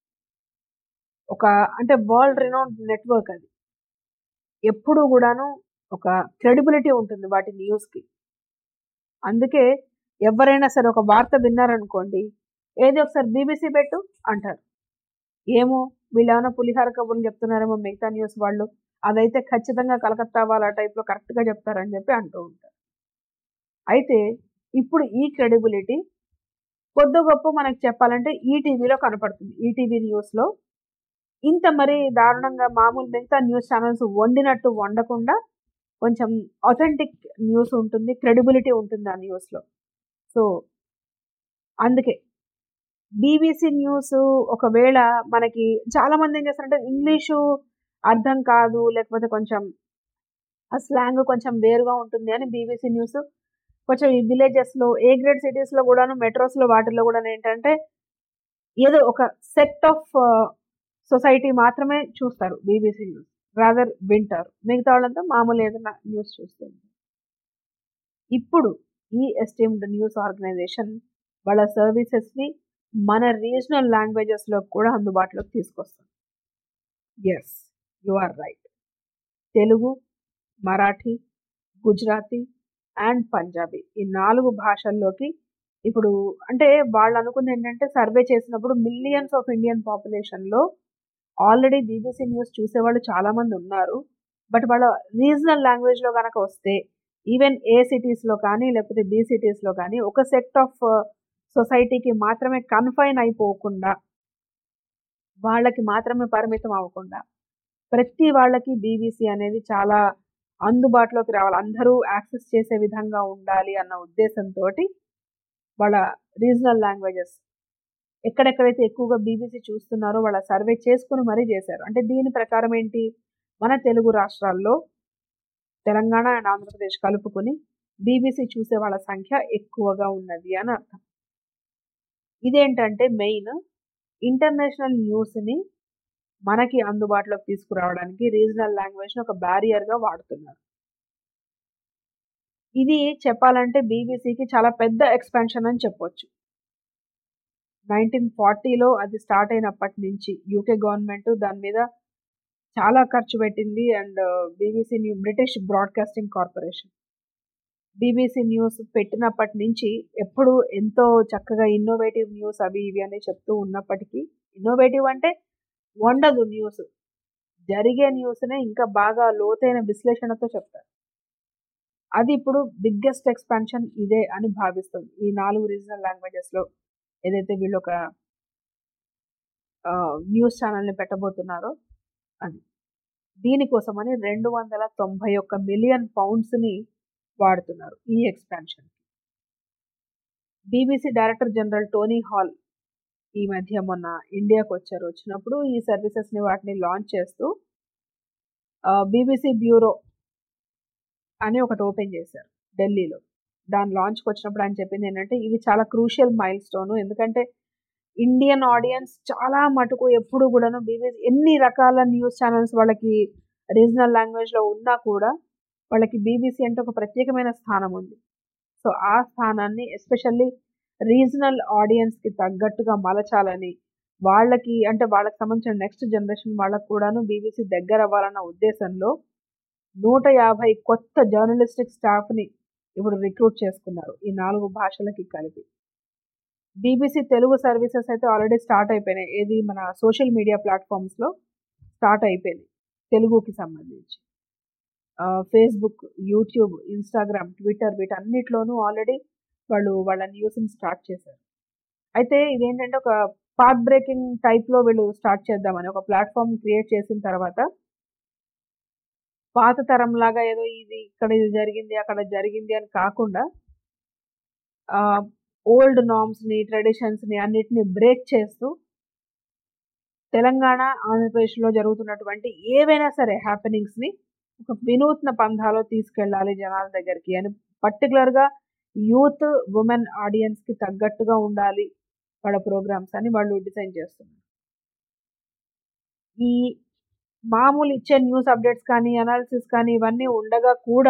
ఒక అంటే వరల్డ్ రినౌండ్ నెట్వర్క్ అది ఎప్పుడు కూడాను ఒక క్రెడిబిలిటీ ఉంటుంది వాటి న్యూస్కి అందుకే ఎవరైనా సరే ఒక వార్త విన్నారనుకోండి ఏది ఒకసారి బీబీసీ పెట్టు అంటారు ఏమో వీళ్ళు ఏమైనా పులిహార కబుర్లు చెప్తున్నారేమో మిగతా న్యూస్ వాళ్ళు అదైతే ఖచ్చితంగా కలకత్తా వాళ్ళ టైప్లో కరెక్ట్గా చెప్తారని చెప్పి అంటూ ఉంటారు అయితే ఇప్పుడు ఈ క్రెడిబిలిటీ కొద్ది గొప్ప మనకి చెప్పాలంటే ఈటీవీలో కనపడుతుంది ఈటీవీ న్యూస్లో ఇంత మరి దారుణంగా మామూలు మిగతా న్యూస్ ఛానల్స్ వండినట్టు వండకుండా కొంచెం అథెంటిక్ న్యూస్ ఉంటుంది క్రెడిబిలిటీ ఉంటుంది ఆ న్యూస్లో సో అందుకే బీబీసీ న్యూస్ ఒకవేళ మనకి చాలా మంది ఏం చేస్తారంటే ఇంగ్లీషు అర్థం కాదు లేకపోతే కొంచెం ఆ స్లాంగ్ కొంచెం వేరుగా ఉంటుంది అని బీబీసీ న్యూస్ కొంచెం ఈ విలేజెస్లో ఏ గ్రేడ్ సిటీస్లో కూడాను మెట్రోస్లో వాటిల్లో కూడా ఏంటంటే ఏదో ఒక సెట్ ఆఫ్ సొసైటీ మాత్రమే చూస్తారు బీబీసీ న్యూస్ రాదర్ వింటారు మిగతా వాళ్ళంతా మామూలు ఏదైనా న్యూస్ చూస్తూ ఉంటారు ఇప్పుడు ఈ ఎస్టీమ్డ్ న్యూస్ ఆర్గనైజేషన్ వాళ్ళ సర్వీసెస్ని మన రీజనల్ లాంగ్వేజెస్లో కూడా అందుబాటులోకి తీసుకొస్తారు yes you are right Telugu Marathi Gujarati and Punjabi ఈ నాలుగు భాషల్లోకి ఇప్పుడు అంటే వాళ్ళు అనుకుంది ఏంటంటే సర్వే చేసినప్పుడు మిలియన్స్ ఆఫ్ ఇండియన్ పాపులేషన్లో ఆల్రెడీ బీబీసీ న్యూస్ చూసేవాళ్ళు చాలామంది ఉన్నారు బట్ వాళ్ళ రీజనల్ లాంగ్వేజ్లో కనుక వస్తే ఈవెన్ ఏ సిటీస్లో కానీ లేకపోతే బి సిటీస్లో కానీ ఒక సెక్ట్ ఆఫ్ సొసైటీకి మాత్రమే కన్ఫైన్ అయిపోకుండా వాళ్ళకి మాత్రమే పరిమితం అవ్వకుండా ప్రతి వాళ్ళకి బీబీసీ అనేది చాలా అందుబాటులోకి రావాలి అందరూ యాక్సెస్ చేసే విధంగా ఉండాలి అన్న ఉద్దేశంతో వాళ్ళ రీజనల్ లాంగ్వేజెస్ ఎక్కడెక్కడైతే ఎక్కువగా బీబీసీ చూస్తున్నారో వాళ్ళ సర్వే చేసుకుని మరీ చేశారు అంటే దీని ప్రకారం ఏంటి మన తెలుగు రాష్ట్రాల్లో తెలంగాణ అండ్ ఆంధ్రప్రదేశ్ కలుపుకొని బీబీసీ చూసే వాళ్ళ సంఖ్య ఎక్కువగా ఉన్నది అని అర్థం ఇదేంటంటే మెయిన్ ఇంటర్నేషనల్ న్యూస్ని మనకి అందుబాటులోకి తీసుకురావడానికి రీజనల్ లాంగ్వేజ్ని ఒక బ్యారియర్గా వాడుతున్నారు ఇది చెప్పాలంటే బీబీసీకి చాలా పెద్ద ఎక్స్పాన్షన్ అని చెప్పొచ్చు నైన్టీన్ ఫార్టీలో అది స్టార్ట్ అయినప్పటి నుంచి యూకే గవర్నమెంట్ దాని మీద చాలా ఖర్చు పెట్టింది and BBC new British Broadcasting Corporation BBC news పెట్టినప్పటి నుంచి ఎప్పుడు ఎంతో చక్కగా ఇన్నోవేటివ్ న్యూస్ అవి ఇవి అని చెప్తూ ఉన్నప్పటికీ ఇన్నోవేటివ్ అంటే వండదు న్యూస్ జరిగే న్యూస్నే ఇంకా బాగా లోతైన విశ్లేషణతో చెప్తారు అది ఇప్పుడు బిగ్గెస్ట్ ఎక్స్పాన్షన్ ఇదే అని భావిస్తుంది ఈ నాలుగు రీజనల్ లాంగ్వేజెస్లో ఏదైతే వీళ్ళు ఒక న్యూస్ ఛానల్ని పెట్టబోతున్నారో అది దీనికోసమని రెండు వందల తొంభై ఒక్క మిలియన్ పౌండ్స్ని వాడుతున్నారు ఈ expansion BBC director general Tony Hall ఈ మధ్య మొన్న ఇండియాకి వచ్చారు వచ్చినప్పుడు ఈ సర్వీసెస్ని వాటిని లాంచ్ చేస్తూ బీబీసీ బ్యూరో అని ఒకటి ఓపెన్ చేశారు ఢిల్లీలో దాని లాంచ్కి వచ్చినప్పుడు ఆయన చెప్పింది ఏంటంటే ఇది చాలా క్రూషియల్ మైల్ స్టోన్ ఎందుకంటే ఇండియన్ ఆడియన్స్ చాలా మటుకు ఎప్పుడు కూడాను బీబీసీ ఎన్ని రకాల న్యూస్ ఛానల్స్ వాళ్ళకి రీజనల్ లాంగ్వేజ్లో ఉన్నా కూడా వాళ్ళకి బీబీసీ అంటే ఒక ప్రత్యేకమైన స్థానం ఉంది సో ఆ స్థానాన్ని ఎస్పెషల్లీ రీజనల్ ఆడియన్స్కి తగ్గట్టుగా మలచాలని వాళ్ళకి అంటే వాళ్ళకి సంబంధించిన నెక్స్ట్ జనరేషన్ వాళ్ళకు కూడాను బీబీసీ దగ్గర అవ్వాలన్న ఉద్దేశంలో నూట యాభై కొత్త జర్నలిస్టిక్ స్టాఫ్ని ఇప్పుడు రిక్రూట్ చేసుకున్నారు ఈ నాలుగు భాషలకి కలిపి బీబీసీ తెలుగు సర్వీసెస్ అయితే ఆల్రెడీ స్టార్ట్ అయిపోయినాయి ఏది మన సోషల్ మీడియా ప్లాట్ఫామ్స్లో స్టార్ట్ అయిపోయినాయి తెలుగుకి సంబంధించి ఫేస్బుక్ యూట్యూబ్ ఇన్స్టాగ్రామ్ ట్విట్టర్ వీటన్నిటిలోనూ ఆల్రెడీ వాళ్ళు వాళ్ళ న్యూస్ని స్టార్ట్ చేశారు అయితే ఇదేంటంటే ఒక పాత్ బ్రేకింగ్ టైప్లో వీళ్ళు స్టార్ట్ చేద్దామని ఒక ప్లాట్ఫామ్ క్రియేట్ చేసిన తర్వాత పాత తరం లాగా ఏదో ఇది ఇక్కడ ఇది జరిగింది అక్కడ జరిగింది అని కాకుండా ఓల్డ్ నామ్స్ని ట్రెడిషన్స్ని అన్నిటిని బ్రేక్ చేస్తూ తెలంగాణ ఆంధ్రప్రదేశ్లో జరుగుతున్నటువంటి ఏవైనా సరే హ్యాపెనింగ్స్ని ఒక వినూత్న పంధాలో తీసుకెళ్ళాలి జనాల దగ్గరికి అని పర్టికులర్గా యూత్ ఉమెన్ ఆడియన్స్కి తగ్గట్టుగా ఉండాలి వాళ్ళ ప్రోగ్రామ్స్ అని వాళ్ళు డిజైన్ చేస్తున్నారు ఈ మామూలు ఇచ్చే న్యూస్ అప్డేట్స్ కానీ అనాలిసిస్ కానీ ఇవన్నీ ఉండగా కూడా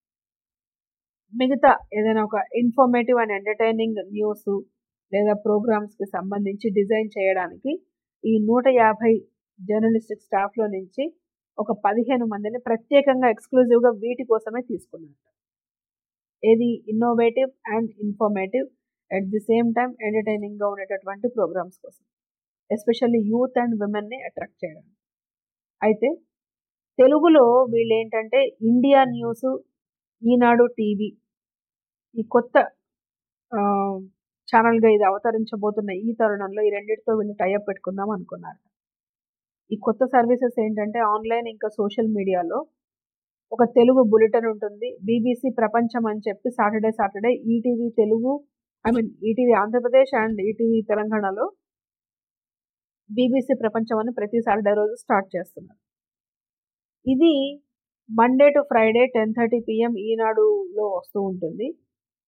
మిగతా ఏదైనా ఒక ఇన్ఫర్మేటివ్ అండ్ ఎంటర్టైనింగ్ న్యూస్ లేదా ప్రోగ్రామ్స్కి సంబంధించి డిజైన్ చేయడానికి ఈ నూట యాభై జర్నలిస్టిక్ స్టాఫ్లో నుంచి ఒక పదిహేను మందిని ప్రత్యేకంగా ఎక్స్క్లూజివ్గా వీటి కోసమే తీసుకున్నారు ఏది innovative and informative at the same time ఎంటర్టైనింగ్గా ఉండేటటువంటి ప్రోగ్రామ్స్ కోసం ఎస్పెషల్లీ యూత్ అండ్ విమెన్ని అట్రాక్ట్ చేయడం అయితే తెలుగులో వీళ్ళు ఏంటంటే ఇండియా న్యూస్ ఈనాడు టీవీ ఈ కొత్త ఛానల్గా ఇది అవతరించబోతున్న ఈ తరుణంలో ఈ రెండింటితో వీళ్ళు టైఅప్ పెట్టుకుందాం అనుకున్నారు ఈ కొత్త సర్వీసెస్ ఏంటంటే ఆన్లైన్ ఇంకా సోషల్ మీడియాలో ఒక తెలుగు బులెటిన్ ఉంటుంది బీబీసీ ప్రపంచం అని చెప్పి Saturday Saturday ETV Telugu I mean ETV Andhra Pradesh and ETV తెలంగాణలో బీబీసీ ప్రపంచం అని ప్రతి సాటర్డే రోజు స్టార్ట్ చేస్తున్నారు ఇది Monday to Friday ten thirty PM ఈనాడులో వస్తూ ఉంటుంది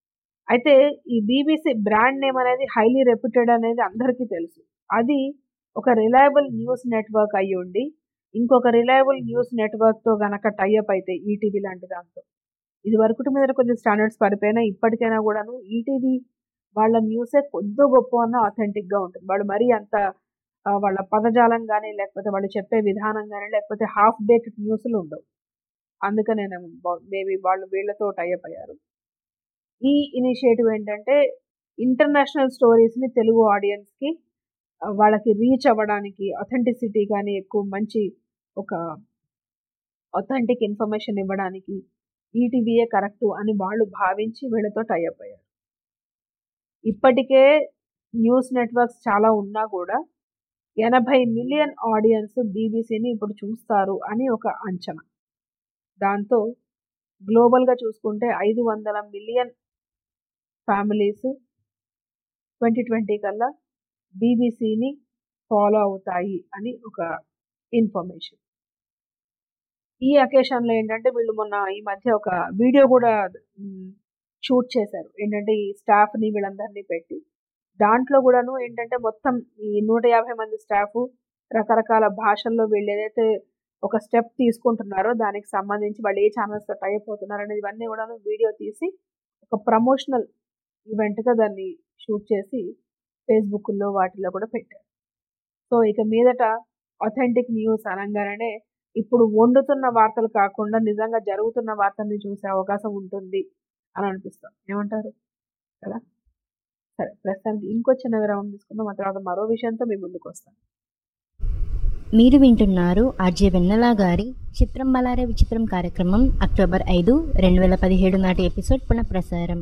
అయితే ఈ బీబీసీ బ్రాండ్ నేమ్ అనేది హైలీ రెప్యూటెడ్ అనేది అందరికీ తెలుసు అది ఒక రిలయబుల్ న్యూస్ నెట్వర్క్ అయ్యి ఉండి ఇంకొక రిలయబుల్ న్యూస్ నెట్వర్క్తో గనక టైఅప్ అయితే ఈటీవీ లాంటి దాంతో ఇది వరకు మీద కొంచెం స్టాండర్డ్స్ పడిపోయినా ఇప్పటికైనా కూడాను ఈటీవీ వాళ్ళ న్యూసే కొద్ది గొప్ప అన్న అథెంటిక్గా ఉంటుంది వాళ్ళు మరీ అంత ఆ, వాళ్ళ పదజాలం కానీ లేకపోతే వాళ్ళు చెప్పే విధానం కానీ లేకపోతే హాఫ్ బేక్డ్ న్యూస్లు ఉండవు అందుకనే మేబీ వాళ్ళు వీళ్ళతో టైఅప్ అయ్యారు ఈ ఇనిషియేటివ్ ఏంటంటే ఇంటర్నేషనల్ స్టోరీస్ని తెలుగు ఆడియన్స్కి వాళ్ళకి రీచ్ అవ్వడానికి అథెంటిసిటీ కానీ ఎక్కువ మంచి ఒక అథెంటిక్ ఇన్ఫర్మేషన్ ఇవ్వడానికి ఈటీవీఏ కరెక్ట్ అని వాళ్ళు భావించి వీళ్ళతో టైఅప్ అయ్యారు ఇప్పటికే న్యూస్ నెట్వర్క్స్ చాలా ఉన్నా కూడా ఎనభై మిలియన్ ఆడియన్స్ బీబీసీని ఇప్పుడు చూస్తారు అని ఒక అంచనా దాంతో గ్లోబల్గా చూసుకుంటే ఐదు వందల మిలియన్ ఫ్యామిలీస్ ట్వంటీ ట్వంటీ కల్లా బీబీసీని ఫాలో అవుతాయి అని ఒక ఇన్ఫర్మేషన్ ఈ అకేషన్లో ఏంటంటే వీళ్ళు మొన్న ఈ మధ్య ఒక వీడియో కూడా షూట్ చేశారు ఏంటంటే ఈ స్టాఫ్ని వీళ్ళందరినీ పెట్టి దాంట్లో కూడాను ఏంటంటే మొత్తం ఈ నూట యాభై మంది స్టాఫ్ రకరకాల భాషల్లో వీళ్ళు ఏదైతే ఒక స్టెప్ తీసుకుంటున్నారో దానికి సంబంధించి వాళ్ళు ఏ ఛానల్స్తో టైప్ అవుతున్నారు అనేది ఇవన్నీ కూడాను వీడియో తీసి ఒక ప్రమోషనల్ ఈవెంట్గా దాన్ని షూట్ చేసి ఫేస్బుక్లో వాటిల్లో కూడా పెట్టారు సో ఇక మీదట అథెంటిక్ న్యూస్ అనగానే ఇప్పుడు వండుతున్న వార్తలు కాకుండా నిజంగా జరుగుతున్న వార్తల్ని చూసే అవకాశం ఉంటుంది అని అనిపిస్తాం ఏమంటారు కదా సరే ప్రస్తుతానికి ఇంకో చిన్న విరామం తీసుకుందాం ఆ తర్వాత మరో విషయంతో మీ ముందుకు వస్తాను మీరు వింటున్నారు ఆర్జే వెన్నెల గారి చిత్రం బలారే విచిత్రం కార్యక్రమం అక్టోబర్ ఐదు రెండు వేల పదిహేడు నాటి ఎపిసోడ్ పునఃప్రసారం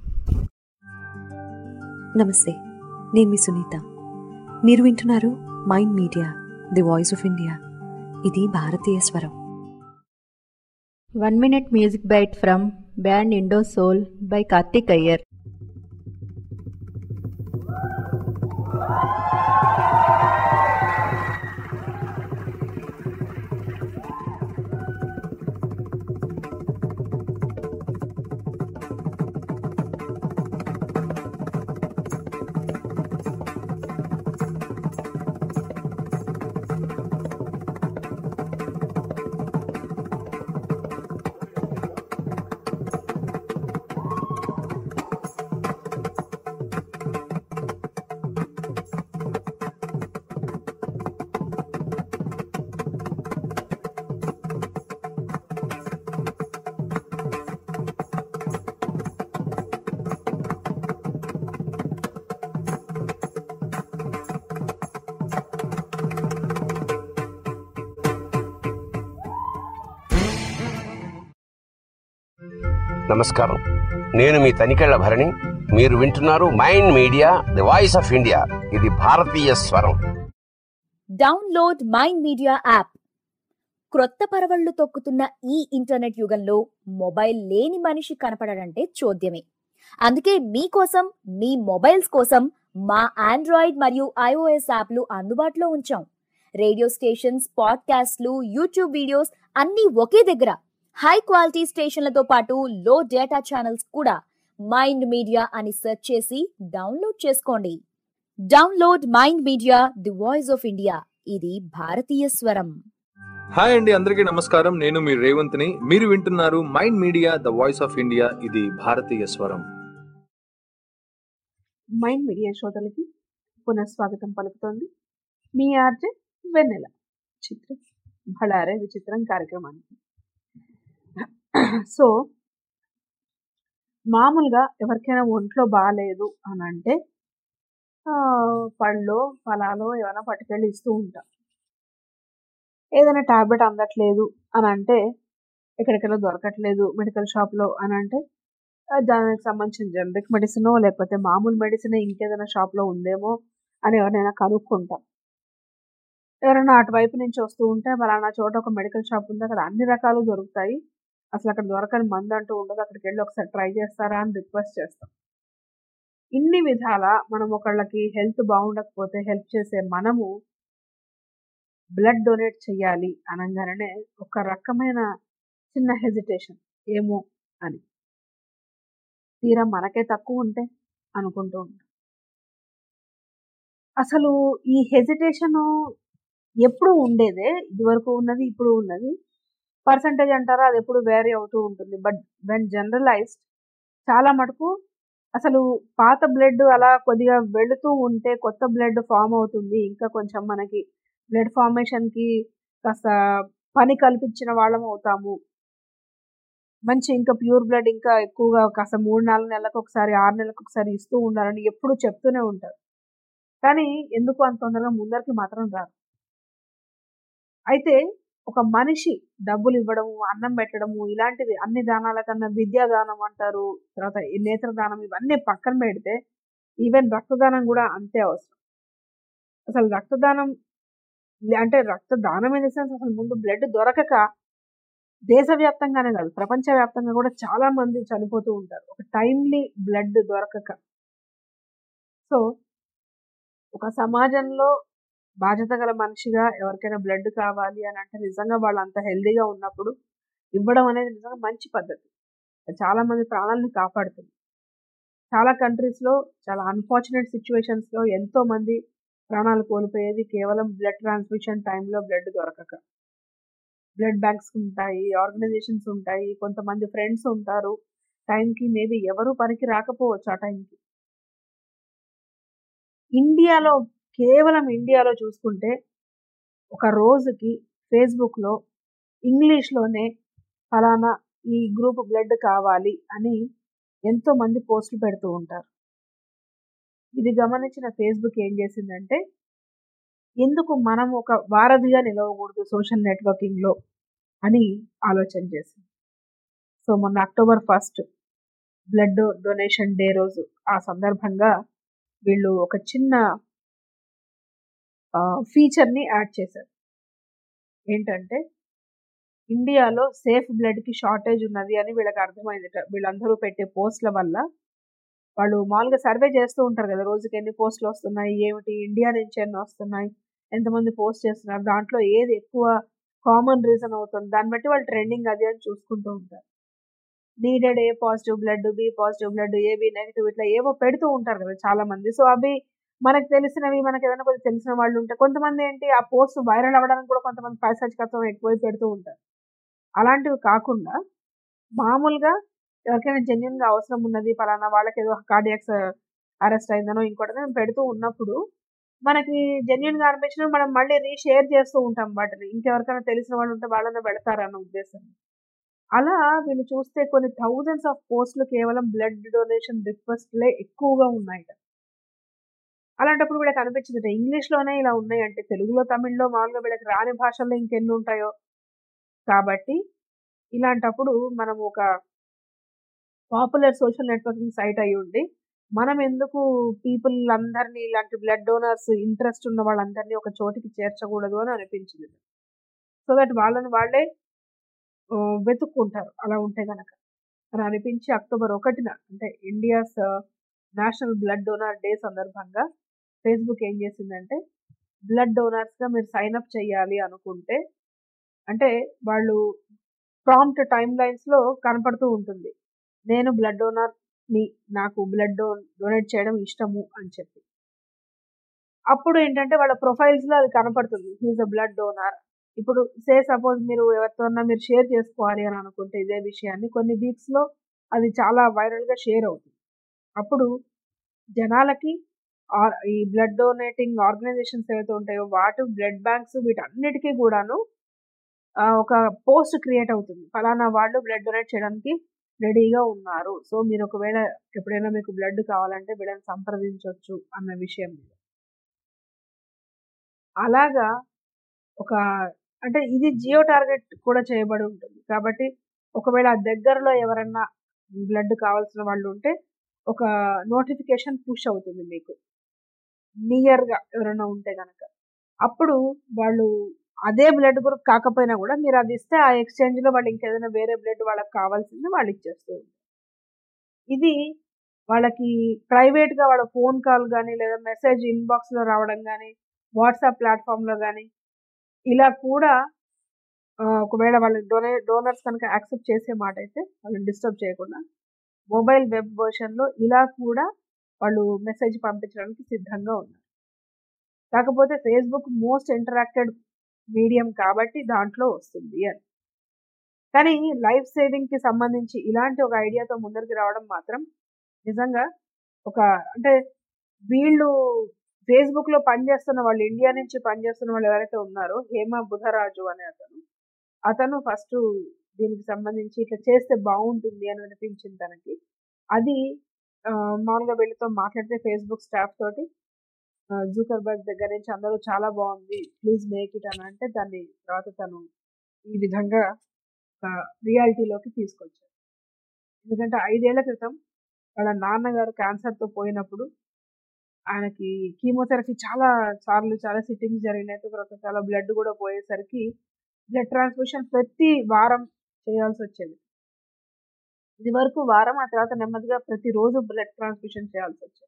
నమస్తే నేను మీ సునీత మీరు వింటున్నారు Mind media the voice of India ఇది భారతీయ స్వరం one minute music bite from band Indo Soul by Karthik Iyer నమస్కారం నేను మీ తనికెళ్ల భరణి మీరు వింటున్నారు Mind media the voice of India ఇది భారతీయ స్వరం డౌన్లోడ్ మైండ్ మీడియా యాప్ క్రొత్త పరవళ్లు తొక్కుతున్న ఈ ఇంటర్నెట్ యుగంలో మొబైల్ లేని మనిషి కనపడడంటే చూద్యమే అందుకే మీకోసం మీ మొబైల్స్ కోసం మా ఆండ్రాయిడ్ మరియు ఐఓఎస్ యాప్లు అందుబాటులో ఉంచాం రేడియో స్టేషన్స్ పాడ్కాస్ట్లు యూట్యూబ్ వీడియోస్ అన్నీ ఒకే దగ్గర హై క్వాలిటీ స్టేషన్లతో పాటు లో డేటా ఛానల్స్ కూడా మైండ్ మీడియా అని సెర్చ్ చేసి డౌన్లోడ్ చేసుకోండి download Mind media the voice of India ఇది భారతీయ స్వరం హాయ్ అండి అందరికీ నమస్కారం నేను మీ రేవంత్ని మీరు వింటున్నారు Mind Media the voice of India ఇది భారతీయ స్వరం మైండ్ మీడియా శ్రోతలకి పునఃస్వాగతం పలుకుతోంది మీ ఆర్జే వెన్నెల చిత్రం బళారే విచిత్రం కార్యక్రమానికి సో మామూలుగా ఎవరికైనా ఒంట్లో బాగాలేదు అని అంటే ఆ, పళ్ళు ఫలాలు ఏమైనా పట్టుకెళ్ళి ఇస్తూ ఉంటాం ఏదైనా టాబ్లెట్ అందట్లేదు అని అంటే ఎక్కడికైనా దొరకట్లేదు మెడికల్ షాప్లో అని అంటే ఆ, దానికి సంబంధించిన జనరిక్ మెడిసిన్ లేకపోతే మామూలు మెడిసిన్ ఇంకేదైనా షాప్లో ఉందేమో అని ఎవరైనా కనుక్కుంటాం ఎవరైనా అటువైపు నుంచి వస్తూ ఉంటే ఫలానా చోట ఒక మెడికల్ షాప్ ఉంది అక్కడ అన్ని రకాలు దొరుకుతాయి అసలు అక్కడ దొరకని మందు అంటూ ఉండదు అక్కడికి వెళ్ళి ఒకసారి ట్రై చేస్తారా అని రిక్వెస్ట్ చేస్తాం ఇన్ని విధాల మనం ఒకళ్ళకి హెల్త్ బాగుండకపోతే హెల్ప్ చేసే మనము బ్లడ్ డొనేట్ చేయాలి అనగానే ఒక రకమైన చిన్న హెజిటేషన్ ఏమో అని తీరా మనకే తక్కువ ఉంటే అనుకుంటూ ఉంటాం అసలు ఈ హెజిటేషన్ ఎప్పుడు ఉండేదే ఇదివరకు ఉన్నది ఇప్పుడు ఉన్నది పర్సంటేజ్ అంటారా అది ఎప్పుడు వేరీ అవుతూ ఉంటుంది బట్ వెన్ జనరలైజ్డ్ చాలా మటుకు అసలు పాత బ్లడ్ అలా కొద్దిగా వెళుతూ ఉంటే కొత్త బ్లడ్ ఫామ్ అవుతుంది ఇంకా కొంచెం మనకి బ్లడ్ ఫార్మేషన్కి కాస్త పని కల్పించిన వాళ్ళం అవుతాము మంచి ఇంకా ప్యూర్ బ్లడ్ ఇంకా ఎక్కువగా కాస్త మూడు నాలుగు నెలలకు ఒకసారి ఆరు నెలలకు ఒకసారి ఇస్తూ ఉండాలని ఎప్పుడు చెప్తూనే ఉంటారు కానీ ఎందుకు అంత తొందరగా ముందరికి మాత్రం రారు అయితే ఒక మనిషి డబ్బులు ఇవ్వడము అన్నం పెట్టడము ఇలాంటివి అన్ని దానాల కన్నా విద్యా దానం అంటారు తర్వాత ఈ నేత్రదానం ఇవన్నీ పక్కన పెడితే ఈవెన్ రక్తదానం కూడా అంతే అవసరం అసలు రక్తదానం అంటే రక్తదానం ఇన్ ద సెన్స్ అసలు ముందు బ్లడ్ దొరకక దేశవ్యాప్తంగానే కాదు ప్రపంచవ్యాప్తంగా కూడా చాలా మంది చనిపోతూ ఉంటారు ఒక టైమ్లీ బ్లడ్ దొరకక సో ఒక సమాజంలో బాధ్యత గల మనిషిగా ఎవరికైనా బ్లడ్ కావాలి అని అంటే నిజంగా వాళ్ళు అంత హెల్దీగా ఉన్నప్పుడు ఇవ్వడం అనేది నిజంగా మంచి పద్ధతి చాలా మంది ప్రాణాలను కాపాడుతుంది చాలా కంట్రీస్లో చాలా అన్ఫార్చునేట్ సిచ్యువేషన్స్లో ఎంతో మంది ప్రాణాలు కోల్పోయేది కేవలం బ్లడ్ ట్రాన్స్మిషన్ టైంలో బ్లడ్ దొరకక బ్లడ్ బ్యాంక్స్ ఉంటాయి ఆర్గనైజేషన్స్ ఉంటాయి కొంతమంది ఫ్రెండ్స్ ఉంటారు టైంకి మేబీ ఎవరు పనికి రాకపోవచ్చు ఆ టైంకి ఇండియాలో కేవలం ఇండియాలో చూసుకుంటే ఒక రోజుకి ఫేస్బుక్లో ఇంగ్లీష్లోనే ఫలానా ఈ గ్రూప్ బ్లడ్ కావాలి అని ఎంతో మంది పోస్టులు పెడుతూ ఉంటారు ఇది గమనించిన ఫేస్బుక్ ఏం చేసిందంటే ఎందుకు మనం ఒక వారధిగా నిలవకూడదు సోషల్ నెట్వర్కింగ్లో అని ఆలోచన చేసింది సో మొన్న October first blood donation day రోజు ఆ సందర్భంగా వీళ్ళు ఒక చిన్న ఫీచర్ని యాడ్ చేశారు ఏంటంటే ఇండియాలో సేఫ్ బ్లడ్కి షార్టేజ్ ఉన్నది అని వీళ్ళకి అర్థమైంది వీళ్ళందరూ పెట్టే పోస్ట్ల వల్ల వాళ్ళు మామూలుగా సర్వే చేస్తూ ఉంటారు కదా రోజుకి ఎన్ని పోస్టులు వస్తున్నాయి ఏమిటి ఇండియా నుంచి ఎన్ని వస్తున్నాయి ఎంతమంది పోస్ట్ చేస్తున్నారు దాంట్లో ఏది ఎక్కువ కామన్ రీజన్ అవుతుంది దాన్ని బట్టి వాళ్ళు ట్రెండింగ్ అది అని చూసుకుంటూ ఉంటారు needed A positive blood B positive blood AB negative ఇట్లా ఏవో పెడుతూ ఉంటారు కదా చాలా మంది సో అవి మనకు తెలిసినవి మనకి ఏదైనా కొద్దిగా తెలిసిన వాళ్ళు ఉంటే కొంతమంది ఏంటి ఆ పోస్ట్ వైరల్ అవ్వడానికి కూడా కొంతమంది పైశాచికత్వం ఎక్కువ పెడుతూ ఉంటారు అలాంటివి కాకుండా మామూలుగా ఎవరికైనా జెన్యున్ గా అవసరం ఉన్నది పలానా వాళ్ళకి ఏదో కార్డియాక్స్ అరెస్ట్ అయిందనో ఇంకోటి మేము పెడుతూ ఉన్నప్పుడు మనకి జెన్యున్ గా అనిపించిన మనం మళ్ళీ రీషేర్ చేస్తూ ఉంటాం వాటిని ఇంకెవరికైనా తెలిసిన వాళ్ళు ఉంటే వాళ్ళని పెడతారన్న ఉద్దేశం అలా వీళ్ళు చూస్తే కొన్ని థౌజండ్స్ ఆఫ్ పోస్టులు కేవలం బ్లడ్ డొనేషన్ రిక్వెస్ట్లే ఎక్కువగా ఉన్నాయి అలాంటప్పుడు వీళ్ళకి అనిపించింది ఇంగ్లీష్లోనే ఇలా ఉన్నాయి అంటే తెలుగులో తమిళ్లో మామూలుగా వీళ్ళకి రాని భాషల్లో ఇంకెన్ని ఉంటాయో కాబట్టి ఇలాంటప్పుడు మనం ఒక పాపులర్ సోషల్ నెట్వర్కింగ్ సైట్ అయి ఉండి మనం ఎందుకు పీపుల్ అందరినీ ఇలాంటి బ్లడ్ డోనర్స్ ఇంట్రెస్ట్ ఉన్న వాళ్ళందరినీ ఒక చోటికి చేర్చకూడదు అని అనిపించింది సో దట్ వాళ్ళని వాళ్ళే వెతుక్కుంటారు అలా ఉంటే గనక అని అనిపించి అక్టోబర్ ఒకటిన అంటే India's national blood donor day సందర్భంగా ఫేస్బుక్ ఏం చేసిందంటే బ్లడ్ డోనర్స్గా మీరు సైన్ అప్ చేయాలి అనుకుంటే అంటే వాళ్ళు ప్రాంప్ట్ టైమ్ లైన్స్లో కనపడుతూ ఉంటుంది నేను బ్లడ్ డోనర్ని నాకు బ్లడ్ డో డొనేట్ చేయడం ఇష్టము అని చెప్పి అప్పుడు ఏంటంటే వాళ్ళ ప్రొఫైల్స్లో అది కనపడుతుంది హీజ్ అ బ్లడ్ డోనర్ ఇప్పుడు సే సపోజ్ మీరు ఎవరితోన్నా మీరు షేర్ చేసుకోవాలి అని అనుకుంటే ఇదే విషయాన్ని కొన్ని వీక్స్లో అది చాలా వైరల్గా షేర్ అవుతుంది అప్పుడు జనాలకి ఈ బ్లడ్ డొనేటింగ్ ఆర్గనైజేషన్స్ ఏవైతే ఉంటాయో వాటి బ్లడ్ బ్యాంక్స్ వీటన్నిటికీ కూడాను ఒక పోస్ట్ క్రియేట్ అవుతుంది ఫలానా వాళ్ళు బ్లడ్ డొనేట్ చేయడానికి రెడీగా ఉన్నారు సో మీరు ఒకవేళ ఎప్పుడైనా మీకు బ్లడ్ కావాలంటే వీళ్ళని సంప్రదించవచ్చు అన్న విషయం మీద అలాగా ఒక అంటే ఇది జియో టార్గెట్ కూడా చేయబడి ఉంటుంది కాబట్టి ఒకవేళ దగ్గరలో ఎవరన్నా బ్లడ్ కావాల్సిన వాళ్ళు ఉంటే ఒక నోటిఫికేషన్ పుష్ అవుతుంది మీకు నియర్గా ఎవరైనా ఉంటే కనుక అప్పుడు వాళ్ళు అదే బ్లడ్ గ్రూప్ కాకపోయినా కూడా మీరు అది ఇస్తే ఆ ఎక్స్చేంజ్లో వాళ్ళు ఇంకేదైనా వేరే బ్లడ్ వాళ్ళకి కావాల్సింది వాళ్ళు ఇచ్చేస్తూ ఉంటారు ఇది వాళ్ళకి ప్రైవేట్గా వాళ్ళ ఫోన్ కాల్ కానీ లేదా మెసేజ్ ఇన్బాక్స్లో రావడం కానీ వాట్సాప్ ప్లాట్ఫామ్లో కానీ ఇలా కూడా ఒకవేళ వాళ్ళ డొనే డోనర్స్ కనుక యాక్సెప్ట్ చేసే మాట అయితే వాళ్ళని డిస్టర్బ్ చేయకుండా మొబైల్ వెబ్ వర్షన్లో ఇలా కూడా వాళ్ళు మెసేజ్ పంపించడానికి సిద్ధంగా ఉన్నారు కాకపోతే ఫేస్బుక్ మోస్ట్ ఇంటరాక్టెడ్ మీడియం కాబట్టి దాంట్లో వస్తుంది అని కానీ లైఫ్ సేవింగ్కి సంబంధించి ఇలాంటి ఒక ఐడియాతో ముందరికి రావడం మాత్రం నిజంగా ఒక అంటే వీళ్ళు ఫేస్బుక్ లో పనిచేస్తున్న వాళ్ళు ఇండియా నుంచి పనిచేస్తున్న వాళ్ళు ఎవరైతే ఉన్నారో హేమ బుధరాజు అనే అతను అతను ఫస్ట్ దీనికి సంబంధించి ఇట్లా చేస్తే బాగుంటుంది అని అనిపించింది తనకి అది ఆ, మామూలుగా వీళ్ళతో మాట్లాడితే ఫేస్బుక్ స్టాఫ్ తోటి జూకర్బర్గ్ దగ్గర నుంచి అందరూ చాలా బాగుంది ప్లీజ్ మేక్ ఇట్ అని అంటే దాన్ని తర్వాత తను ఈ విధంగా రియాలిటీలోకి తీసుకొచ్చారు ఎందుకంటే ఐదేళ్ల క్రితం వాళ్ళ నాన్నగారు క్యాన్సర్తో పోయినప్పుడు ఆయనకి కీమోథెరపీ చాలా సార్లు చాలా సిట్టింగ్స్ జరిగినాయి తర్వాత చాలా బ్లడ్ కూడా పోయేసరికి బ్లడ్ ట్రాన్స్ఫ్యూషన్ ప్రతి వారం చేయాల్సి వచ్చేది ఇది వరకు వారం ఆ తర్వాత నెమ్మదిగా ప్రతిరోజు బ్లడ్ ట్రాన్స్ఫ్యూషన్ చేయాల్సి వచ్చేది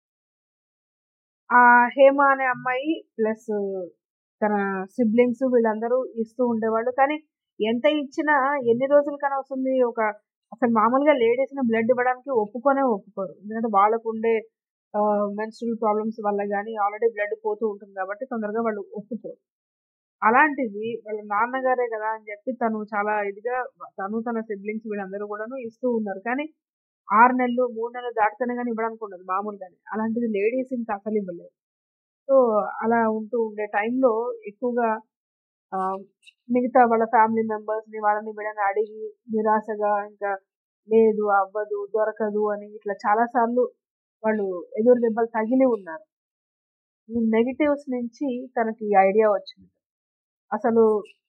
ఆ హేమ అనే అమ్మాయి ప్లస్ తన సిబ్లింగ్స్ వీళ్ళందరూ ఇస్తూ ఉండేవాళ్ళు కానీ ఎంత ఇచ్చినా ఎన్ని రోజులకైనా వస్తుంది ఒక అసలు మామూలుగా లేడీస్ని బ్లడ్ ఇవ్వడానికి ఒప్పుకొనే ఒప్పుకోరు ఎందుకంటే వాళ్ళకు ఉండే మెన్స్ట్రల్ ప్రాబ్లమ్స్ వల్ల కానీ ఆల్రెడీ బ్లడ్ పోతూ ఉంటుంది కాబట్టి తొందరగా వాళ్ళు ఒప్పుకోరు అలాంటిది వాళ్ళ నాన్నగారే కదా అని చెప్పి తను చాలా ఇదిగా తను తన సిబ్లింగ్స్ వీళ్ళందరూ కూడాను ఇస్తూ ఉన్నారు కానీ ఆరు నెలలు మూడు నెలలు దాటితేనే కానీ ఇవ్వడానికి ఉండదు మామూలుగానే అలాంటిది లేడీస్ ఇంకా అసలు ఇవ్వలేదు సో అలా ఉంటూ ఉండే టైంలో ఎక్కువగా ఆ, మిగతా వాళ్ళ ఫ్యామిలీ మెంబర్స్ని వాళ్ళని వీళ్ళని అడిగి నిరాశగా ఇంకా లేదు అవ్వదు దొరకదు అని ఇట్లా చాలా సార్లు వాళ్ళు ఎదురు దెబ్బలు తగిలి ఉన్నారు ఈ నెగిటివ్స్ నుంచి తనకి ఐడియా వచ్చింది అసలు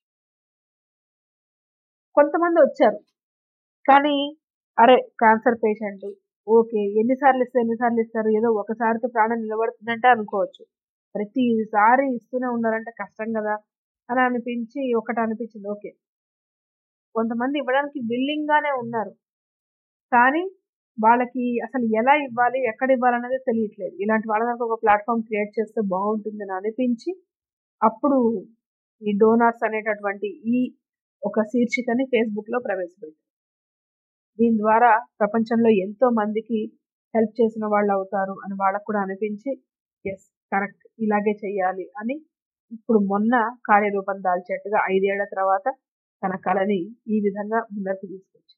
కొంతమంది వచ్చారు కానీ అరే క్యాన్సర్ పేషెంట్ ఓకే ఎన్నిసార్లు ఇస్తే ఎన్నిసార్లు ఇస్తారు ఏదో ఒకసారితో ప్రాణం నిలబడుతుందంటే అనుకోవచ్చు ప్రతిసారి ఇస్తూనే ఉన్నారంటే కష్టం కదా అని అనిపించి ఒకటి అనిపించింది ఓకే కొంతమంది ఇవ్వడానికి willing గానే ఉన్నారు కానీ వాళ్ళకి అసలు ఎలా ఇవ్వాలి ఎక్కడ ఇవ్వాలనేది తెలియట్లేదు ఇలాంటి వాళ్ళ దగ్గర ఒక ప్లాట్ఫామ్ క్రియేట్ చేస్తే బాగుంటుందని అనిపించి అప్పుడు ఈ డోనార్స్ అనేటటువంటి ఈ ఒక శీర్షికని ఫేస్బుక్ లో ప్రవేశపెట్టారు దీని ద్వారా ప్రపంచంలో ఎంతో మందికి హెల్ప్ చేసిన వాళ్ళు అవుతారు అని వాళ్ళకు కూడా అనిపించి ఎస్ కరెక్ట్ ఇలాగే చెయ్యాలి అని ఇప్పుడు మొన్న కార్యరూపం దాల్చేట్టుగా ఐదేళ్ల తర్వాత తన కళని ఈ విధంగా ముందరికి తీసుకొచ్చి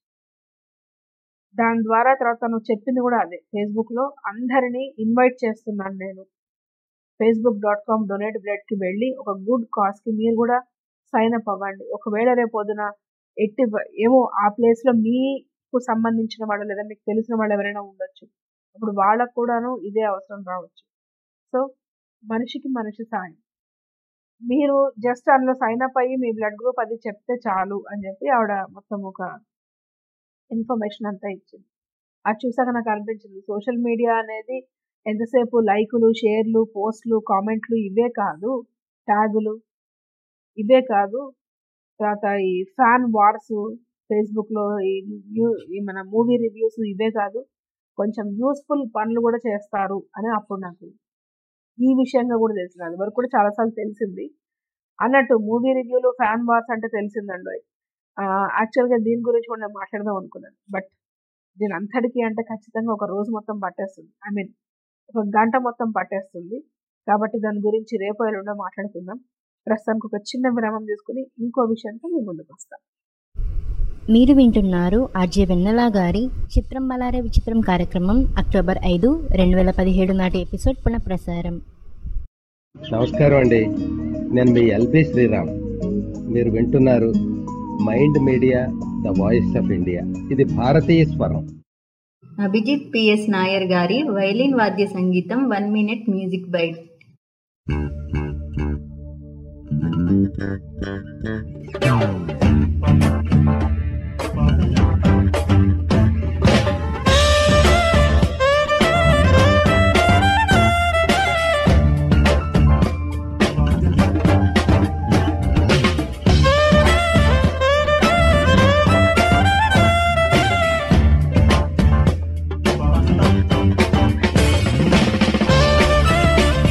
దాని ద్వారా తర్వాత తను చెప్పింది కూడా అదే ఫేస్బుక్ లో అందరినీ ఇన్వైట్ చేస్తున్నాను నేను Facebook dot com donate blood కి వెళ్ళి ఒక గుడ్ కాజ్ కి మీరు కూడా సైన్ అప్ అవ్వండి ఒకవేళ రేపు పొద్దున ఎట్టి ఏమో ఆ ప్లేస్ లో మీకు సంబంధించిన వాళ్ళు లేదా మీకు తెలిసిన వాళ్ళు ఎవరైనా ఉండొచ్చు అప్పుడు వాళ్ళకు కూడాను ఇదే అవసరం రావచ్చు సో మనిషికి మనిషి సాయం మీరు జస్ట్ అందులో సైన్ అప్ అయ్యి మీ బ్లడ్ గ్రూప్ అది చెప్తే చాలు అని చెప్పి ఆవిడ మొత్తం ఒక ఇన్ఫర్మేషన్ అంతా ఇచ్చింది అది చూసాక నాకు అనిపించింది సోషల్ మీడియా అనేది ఎంతసేపు లైకులు షేర్లు పోస్ట్లు కామెంట్లు ఇవే కాదు ట్యాగులు ఇవే కాదు తర్వాత ఈ ఫ్యాన్ వార్స్ ఫేస్బుక్లో ఈ న్యూ- ఈ మన మూవీ రివ్యూస్ ఇవే కాదు కొంచెం యూస్ఫుల్ పనులు కూడా చేస్తారు అని అప్పుడు నాకు ఈ విషయంగా కూడా తెలిసింది అది వరకు కూడా చాలాసార్లు తెలిసింది అన్నట్టు మూవీ రివ్యూలు ఫ్యాన్ వార్స్ అంటే తెలిసిందండి యాక్చువల్గా దీని గురించి కూడా నేను మాట్లాడదాం అనుకున్నాను బట్ దీని అంతటికి అంటే ఖచ్చితంగా ఒక రోజు మొత్తం పట్టేస్తుంది ఐ మీన్ ఒక గంట మొత్తం పట్టేస్తుంది కాబట్టి దాని గురించి రేపు ఎల్లుండో మాట్లాడుకుందాం ప్రస్తుతానికి ఒక చిన్న విరామం తీసుకుని ఇంకో విషయంతో మీ ముందుకు వస్తాం మీరు వింటున్నారు ఆర్జే వెన్నెల గారి చిత్రం బలారే విచిత్రం కార్యక్రమం అక్టోబర్ ఐదు రెండు వేల పదిహేడు నాటి ఎపిసోడ్ పునఃప్రసారం నమస్కారం అండి నేను మీ ఎల్బి శ్రీరామ్ మీరు వింటున్నారు Mind Media the voice of India ఇది భారతీయ స్వరం అభిజిత్ పిఎస్ నాయర్ గారి వైలిన్ వాద్య సంగీతం one minute music bite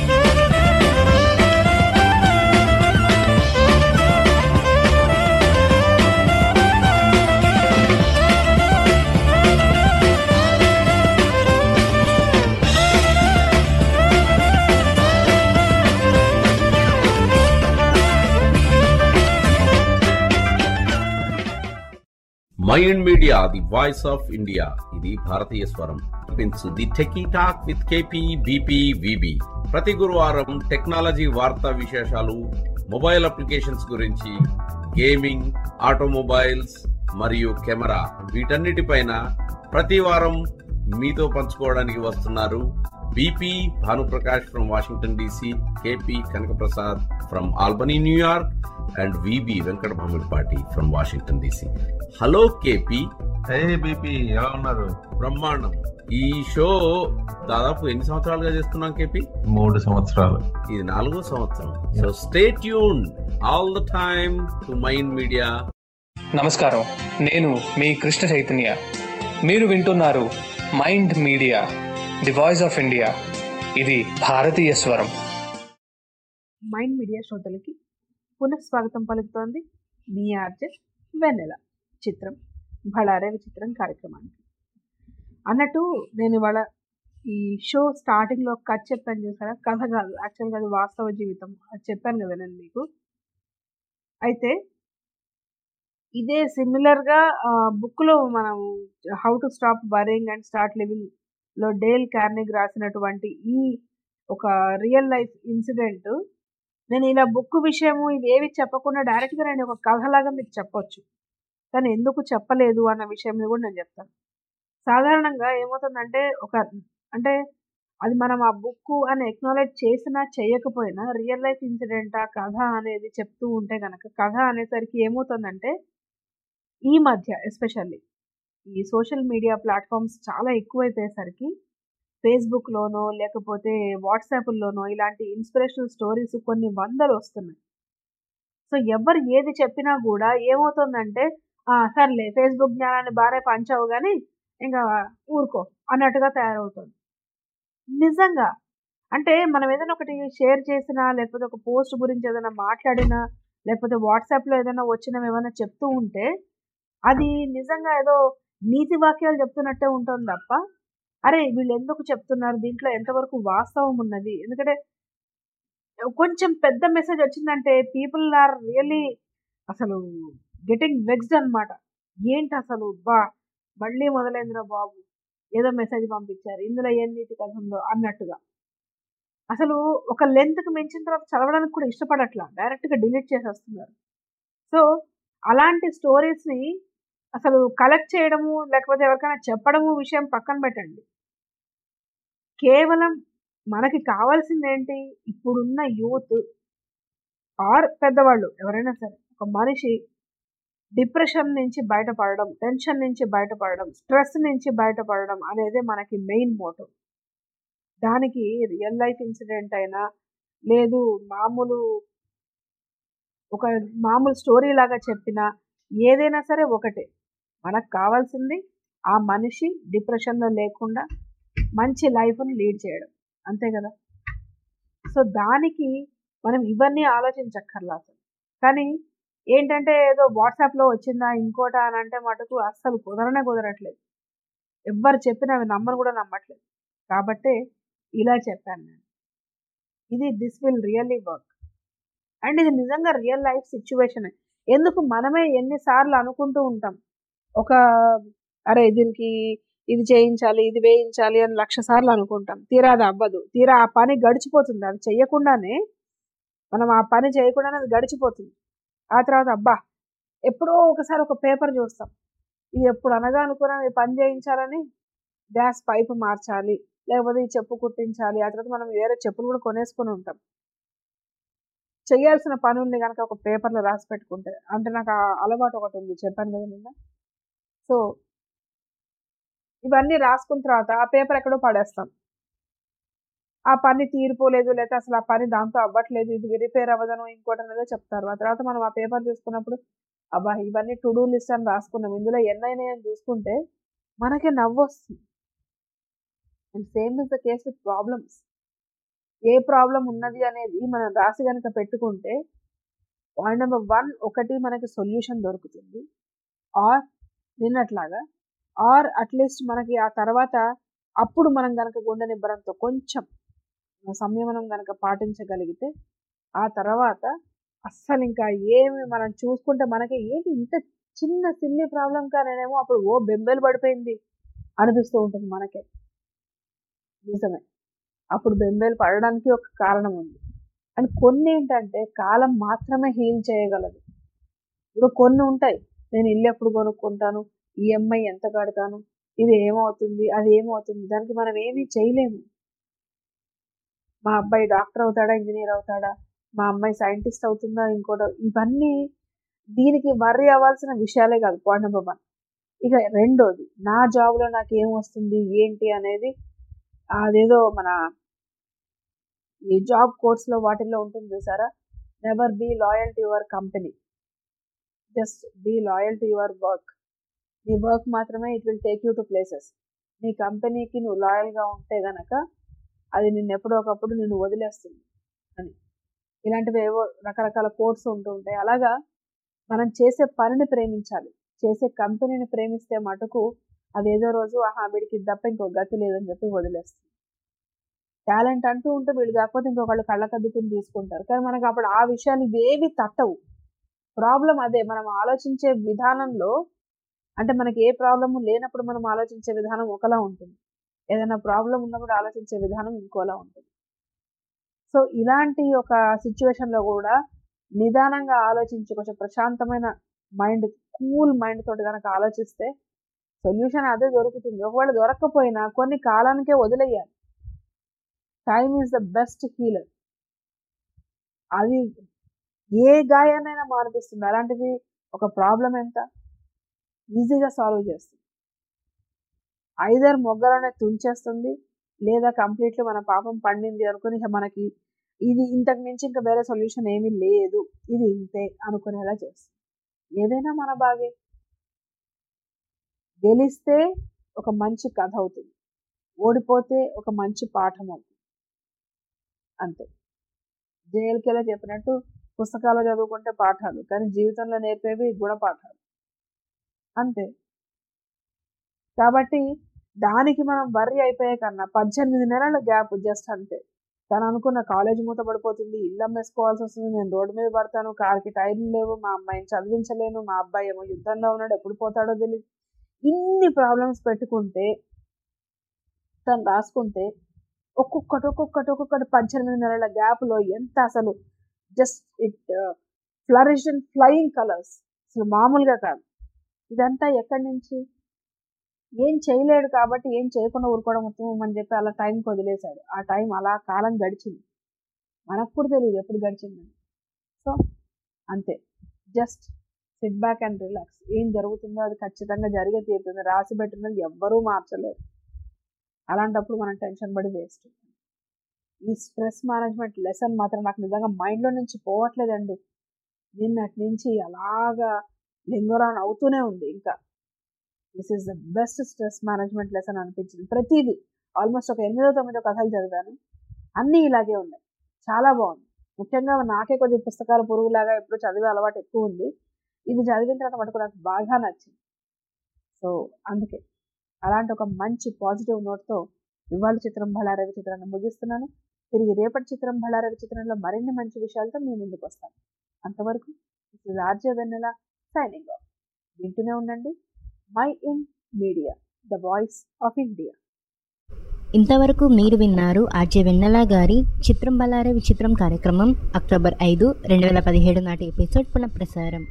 Thank mind media the voice of India ఇది భారతీయ స్వరం పిన్స్ the techie talk with KP BP VB ప్రతి గురువారం టెక్నాలజీ వార్తా విశేషాలు మొబైల్ అప్లికేషన్స్ గురించి గేమింగ్ ఆటోమొబైల్స్ మరియు కెమెరా వీటన్నిటిపైన ప్రతి వారం మీతో పంచుకోవడానికి వస్తున్నారు BP Bhanuprakash from Washington DC KP Kanakaprasad from Albany New York and VB Venkata Bhamidipati from Washington DC hello KP hey BP ఎలా ఉన్నారు బ్రహ్మాండం ఈ షో దాదాపు ఎన్ని సంవత్సరాలుగా చేస్తున్నాం కేపీ మూడు సంవత్సరాలు ఇది నాలుగో సంవత్సరం so stay tune all the time to Mind Media నమస్కారం నేను మీ కృష్ణ చైతన్య మీరు వింటున్నారు Mind media the voice of India ఇది భారతీయ స్వరం మైండ్ మీడియా శ్రోతలకి పునఃస్వాగతం పలుకుతోంది మీ ఆర్జే వెన్నెల చిత్రం బళారే విచిత్రం కార్యక్రమానికి అన్నట్టు నేను ఇవాళ ఈ షో స్టార్టింగ్లో కథ చెప్పాను చూసారా కథ కాదు యాక్చువల్గా అది వాస్తవ జీవితం అది చెప్పాను కదా నేను మీకు అయితే ఇదే సిమిలర్గా బుక్లో మనం how to stop worrying and start living లో డేల్ కార్నిగ్ రాసినటువంటి ఈ ఒక రియల్ లైఫ్ ఇన్సిడెంట్ నేను ఇలా బుక్ విషయము ఇవి ఏవి చెప్పకుండా డైరెక్ట్గా నేను ఒక కథలాగా మీకు చెప్పొచ్చు కానీ ఎందుకు చెప్పలేదు అన్న విషయం మీద కూడా నేను చెప్తాను సాధారణంగా ఏమవుతుందంటే ఒక అంటే అది మనం ఆ బుక్ అని ఎక్నాలెడ్జ్ చేసినా చేయకపోయినా రియల్ లైఫ్ ఇన్సిడెంట్ ఆ కథ అనేది చెప్తూ ఉంటే కనుక కథ అనేసరికి ఏమవుతుందంటే ఈ మధ్య ఎస్పెషల్లీ ఈ సోషల్ మీడియా ప్లాట్ఫామ్స్ చాలా ఎక్కువైపోయేసరికి ఫేస్బుక్లోనో లేకపోతే వాట్సాప్లోనో ఇలాంటి ఇన్స్పిరేషనల్ స్టోరీస్ కొన్ని వందలు వస్తున్నాయి సో ఎవరు ఏది చెప్పినా కూడా ఏమవుతుందంటే సర్లే ఫేస్బుక్ జ్ఞానాన్ని బాగానే పంచావు కానీ ఇంకా ఊరుకో అన్నట్టుగా తయారవుతుంది నిజంగా అంటే మనం ఏదైనా ఒకటి షేర్ చేసినా లేకపోతే ఒక పోస్ట్ గురించి ఏదైనా మాట్లాడినా లేకపోతే వాట్సాప్లో ఏదైనా వచ్చినా ఏమైనా చెప్తూ ఉంటే అది నిజంగా ఏదో నీతి వాక్యాలు చెప్తున్నట్టే ఉంటుంది తప్ప అరే వీళ్ళు ఎందుకు చెప్తున్నారు దీంట్లో ఎంతవరకు వాస్తవం ఉన్నది ఎందుకంటే కొంచెం పెద్ద మెసేజ్ వచ్చిందంటే పీపుల్ ఆర్ రియల్లీ అసలు గెటింగ్ వెక్స్డ్ అనమాట ఏంటి అసలు బా మళ్ళీ మొదలైందిరా బాబు ఏదో మెసేజ్ పంపించారు ఇందులో ఏం నీతి కథ ఉందో అన్నట్టుగా అసలు ఒక లెంత్కి మించిన తర్వాత చదవడానికి కూడా ఇష్టపడట్లా డైరెక్ట్గా డిలీట్ చేసేస్తున్నారు సో అలాంటి స్టోరీస్ని అసలు కలెక్ట్ చేయడము లేకపోతే ఎవరికైనా చెప్పడము విషయం పక్కన పెట్టండి కేవలం మనకి కావాల్సింది ఏంటి ఇప్పుడున్న యూత్ ఆర్ పెద్దవాళ్ళు ఎవరైనా సరే ఒక మనిషి డిప్రెషన్ నుంచి బయటపడడం టెన్షన్ నుంచి బయటపడడం స్ట్రెస్ నుంచి బయటపడడం అనేది మనకి మెయిన్ మోటో దానికి రియల్ లైఫ్ ఇన్సిడెంట్ అయినా లేదు మామూలు ఒక మామూలు స్టోరీ లాగా చెప్పినా ఏదైనా సరే ఒకటే మనకు కావాల్సింది ఆ మనిషి డిప్రెషన్లో లేకుండా మంచి లైఫ్ని లీడ్ చేయడం అంతే కదా సో దానికి మనం ఇవన్నీ ఆలోచించక్కర్లా అసలు కానీ ఏంటంటే ఏదో వాట్సాప్లో వచ్చిందా ఇంకోట అని అంటే మటుకు అస్సలు కుదరనే కుదరట్లేదు ఎవ్వరు చెప్పినా అవి నమ్మను కూడా నమ్మట్లేదు కాబట్టే ఇలా చెప్పాను నేను ఇది this will really work and ఇది నిజంగా రియల్ లైఫ్ సిచ్యువేషన్ ఎందుకు మనమే ఎన్నిసార్లు అనుకుంటూ ఉంటాం ఒక అరే దీనికి ఇది చేయించాలి ఇది వేయించాలి అని లక్ష సార్లు అనుకుంటాం తీరా అది అవ్వదు తీరా ఆ పని గడిచిపోతుంది అది చెయ్యకుండానే మనం ఆ పని చేయకుండానే అది గడిచిపోతుంది ఆ తర్వాత అబ్బా ఎప్పుడో ఒకసారి ఒక పేపర్ చూస్తాం ఇది ఎప్పుడు అనగా అనుకున్నాం ఈ పని చేయించాలని గ్యాస్ పైపు మార్చాలి లేకపోతే ఈ చెప్పు కుట్టించాలి ఆ తర్వాత మనం వేరే చెప్పులు కూడా కొనేసుకొని ఉంటాం చేయాల్సిన పనుల్ని కనుక ఒక పేపర్లో రాసి పెట్టుకుంటే అంటే నాకు ఆ అలవాటు ఒకటి ఉంది చెప్పాను కదా నిన్న సో ఇవన్నీ రాసుకున్న తర్వాత ఆ పేపర్ ఎక్కడో పడేస్తాం ఆ పని తీరిపోలేదు లేకపోతే అసలు ఆ పని దాంతో అవ్వట్లేదు ఇది రిపేర్ అవ్వదను ఇంకోటి అనేదో చెప్తారు ఆ తర్వాత మనం ఆ పేపర్ చూసుకున్నప్పుడు అబ్బా ఇవన్నీ టు డూ లిస్ట్ అని రాసుకున్నాం ఇందులో ఎన్నైనా అని చూసుకుంటే మనకే నవ్వు వస్తుంది and same is the case with problems ఏ ప్రాబ్లం ఉన్నది అనేది మనం రాసి కనుక పెట్టుకుంటే పాయింట్ నెంబర్ వన్ ఒకటి మనకి సొల్యూషన్ దొరుకుతుంది ఆర్ నిన్నట్లాగా ఆర్ అట్లీస్ట్ మనకి ఆ తర్వాత అప్పుడు మనం కనుక గుండె నిబ్బరంతో కొంచెం సంయమనం కనుక పాటించగలిగితే ఆ తర్వాత అస్సలు ఇంకా ఏమి మనం చూసుకుంటే మనకి ఏంటి ఇంత చిన్న సిల్లీ ప్రాబ్లం కానేమో అప్పుడు ఓ బెంబేలు పడిపోయింది అనిపిస్తూ ఉంటుంది మనకే నిజమే అప్పుడు బెంబేలు పడడానికి ఒక కారణం ఉంది అండ్ కొన్ని ఏంటంటే కాలం మాత్రమే హీల్ చేయగలదు ఇప్పుడు కొన్ని ఉంటాయి నేను ఇల్లు ఎప్పుడు కొనుక్కుంటాను ఈఎంఐ ఎంత కడతాను ఇది ఏమవుతుంది అది ఏమవుతుంది దానికి మనం ఏమీ చేయలేము మా అబ్బాయి డాక్టర్ అవుతాడా ఇంజనీర్ అవుతాడా మా అమ్మాయి సైంటిస్ట్ అవుతుందా ఇంకోటి ఇవన్నీ దీనికి వర్రీ అవ్వాల్సిన విషయాలే కాదు పాయింట్ నెంబర్ వన్ ఇక రెండోది నా జాబ్లో నాకు ఏం వస్తుంది ఏంటి అనేది అదేదో మన ఈ జాబ్ కోర్స్లో వాటిల్లో ఉంటుంది చూసారా never be loyal to your company just be loyal to your work నీ వర్క్ మాత్రమే it will take you to places నీ కంపెనీకి నువ్వు లాయల్గా ఉంటే గనక అది నిన్ను ఎప్పుడో ఒకప్పుడు నిన్ను వదిలేస్తుంది అని ఇలాంటివి ఏవో రకరకాల కోర్స్ ఉంటూ ఉంటాయి అలాగా మనం చేసే పనిని ప్రేమించాలి చేసే కంపెనీని ప్రేమిస్తే మటుకు అదేదో రోజు ఆహా వీడికి ఇది తప్ప ఇంకో గతి లేదని చెప్పి వదిలేస్తుంది టాలెంట్ అంటూ ఉంటే వీళ్ళు కాకపోతే ఇంకొకళ్ళు కళ్ళకద్దుకుని తీసుకుంటారు కానీ మనకు అప్పుడు ఆ విషయాలు ఇవేవి తట్టవు ప్రాబ్లం అదే మనం ఆలోచించే విధానంలో అంటే మనకి ఏ ప్రాబ్లము లేనప్పుడు మనం ఆలోచించే విధానం ఒకలా ఉంటుంది ఏదైనా ప్రాబ్లం ఉన్నప్పుడు ఆలోచించే విధానం ఇంకోలా ఉంటుంది సో ఇలాంటి ఒక సిచ్యువేషన్లో కూడా నిదానంగా ఆలోచించి కొంచెం ప్రశాంతమైన మైండ్ కూల్ మైండ్ తోటి కనుక ఆలోచిస్తే సొల్యూషన్ అదే దొరుకుతుంది ఒకవేళ దొరకకపోయినా కొన్ని కాలానికే వదిలేయాలి time is the best healer అది ఏ గాయాన్నైనా మానిపిస్తుంది అలాంటిది ఒక ప్రాబ్లం ఎంత ఈజీగా సాల్వ్ చేస్తుంది ఐదర్ మొగ్గలోనే తుంచేస్తుంది లేదా కంప్లీట్లీ మన పాపం పండింది అనుకుని ఇక మనకి ఇది ఇంతకు మించి ఇంకా వేరే సొల్యూషన్ ఏమీ లేదు ఇది ఇంతే అనుకునేలా చేస్తుంది ఏదైనా మన బాగే గెలిస్తే ఒక మంచి కథ అవుతుంది ఓడిపోతే ఒక మంచి పాఠం అవుతుంది అంతే జేఎల్కేలో చెప్పినట్టు పుస్తకాలు చదువుకుంటే పాఠాలు కానీ జీవితంలో నేర్పేవి గుణపాఠాలు అంతే కాబట్టి దానికి మనం వర్రీ అయిపోయే కన్నా పద్దెనిమిది నెలల గ్యాప్ జస్ట్ అంతే తను అనుకున్న కాలేజ్ మూతపడిపోతుంది ఇల్లు అమ్మేసుకోవాల్సి వస్తుంది నేను రోడ్డు మీద పడతాను కార్కి టైర్లు లేవు మా అమ్మాయిని చదివించలేను మా అబ్బాయి ఏమో యుద్ధంలో ఉన్నాడు ఎప్పుడు పోతాడో తెలియదు ఇన్ని ప్రాబ్లమ్స్ పెట్టుకుంటే తను రాసుకుంటే ఒక్కొక్కటి ఒక్కొక్కటి ఒక్కొక్కటి పద్దెనిమిది నెలల గ్యాప్లో ఎంత అసలు just it flourish and flying colours అసలు మామూలుగా కాదు ఇదంతా ఎక్కడి నుంచి ఏం చేయలేడు కాబట్టి ఏం చేయకుండా ఊరుకోవడం ఉత్తమం అని చెప్పి అలా టైంకి వదిలేశాడు ఆ టైం అలా కాలం గడిచింది మనకు కూడా తెలియదు ఎప్పుడు గడిచిందని సో అంతే just sit back and relax ఏం జరుగుతుందో అది ఖచ్చితంగా జరిగే తీరుతుంది రాసి పెట్టినది ఎవ్వరూ మార్చలేరు అలాంటప్పుడు మనం టెన్షన్ పడి వేస్ట్ ఈ స్ట్రెస్ మేనేజ్మెంట్ లెసన్ మాత్రం నాకు నిజంగా మైండ్లో నుంచి పోవట్లేదండి నిన్నటి నుంచి అలాగా లింగరాన్ అవుతూనే ఉంది ఇంకా this is the best stress management lesson అనిపించింది ప్రతిదీ ఆల్మోస్ట్ ఒక ఎనిమిదో తొమ్మిదో కథలు చదివాను అన్నీ ఇలాగే ఉన్నాయి చాలా బాగుంది ముఖ్యంగా నాకే కొద్ది పుస్తకాలు పురుగులాగా ఎప్పుడు చదివే అలవాటు ఎక్కువ ఉంది ఇది చదివిన తర్వాత మటుకు నాకు బాగా నచ్చింది సో అందుకే అలాంటి ఒక మంచి పాజిటివ్ నోట్తో ఇవాళ చిత్రం బళారవి చిత్రాన్ని ముగిస్తున్నాను తిరిగి రేపటి చిత్రం బళారవి చిత్రంలో మరిన్ని మంచి విషయాలతో మీ ముందుకు వస్తాను అంతవరకు ఇది ఆర్జే వెన్నెల సైనింగ్ ఆఫ్ వింటూనే ఉండండి Mind Media the voice of India ఇంతవరకు మీరు విన్నారు ఆర్జే వెన్నెల గారి చిత్రం బలారే విచిత్రం కార్యక్రమం అక్టోబర్ ఐదు రెండు వేల పదిహేడు నాటి ఎపిసోడ్ పునఃప్రసారం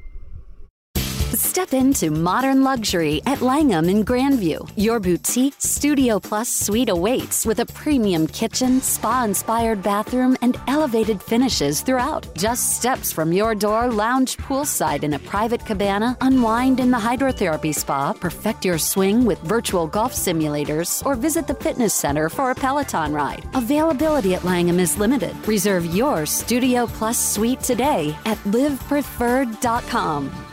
Step into modern luxury at Langham in Grandview. Your boutique Studio Plus suite awaits with a premium kitchen, spa inspired bathroom, and elevated finishes throughout. Just steps from your door, lounge poolside in a private cabana, unwind in the hydrotherapy spa, perfect your swing with virtual golf simulators, or visit the fitness center for a Peloton ride. Availability at Langham is limited. Reserve your Studio Plus suite today at livepreferred.com.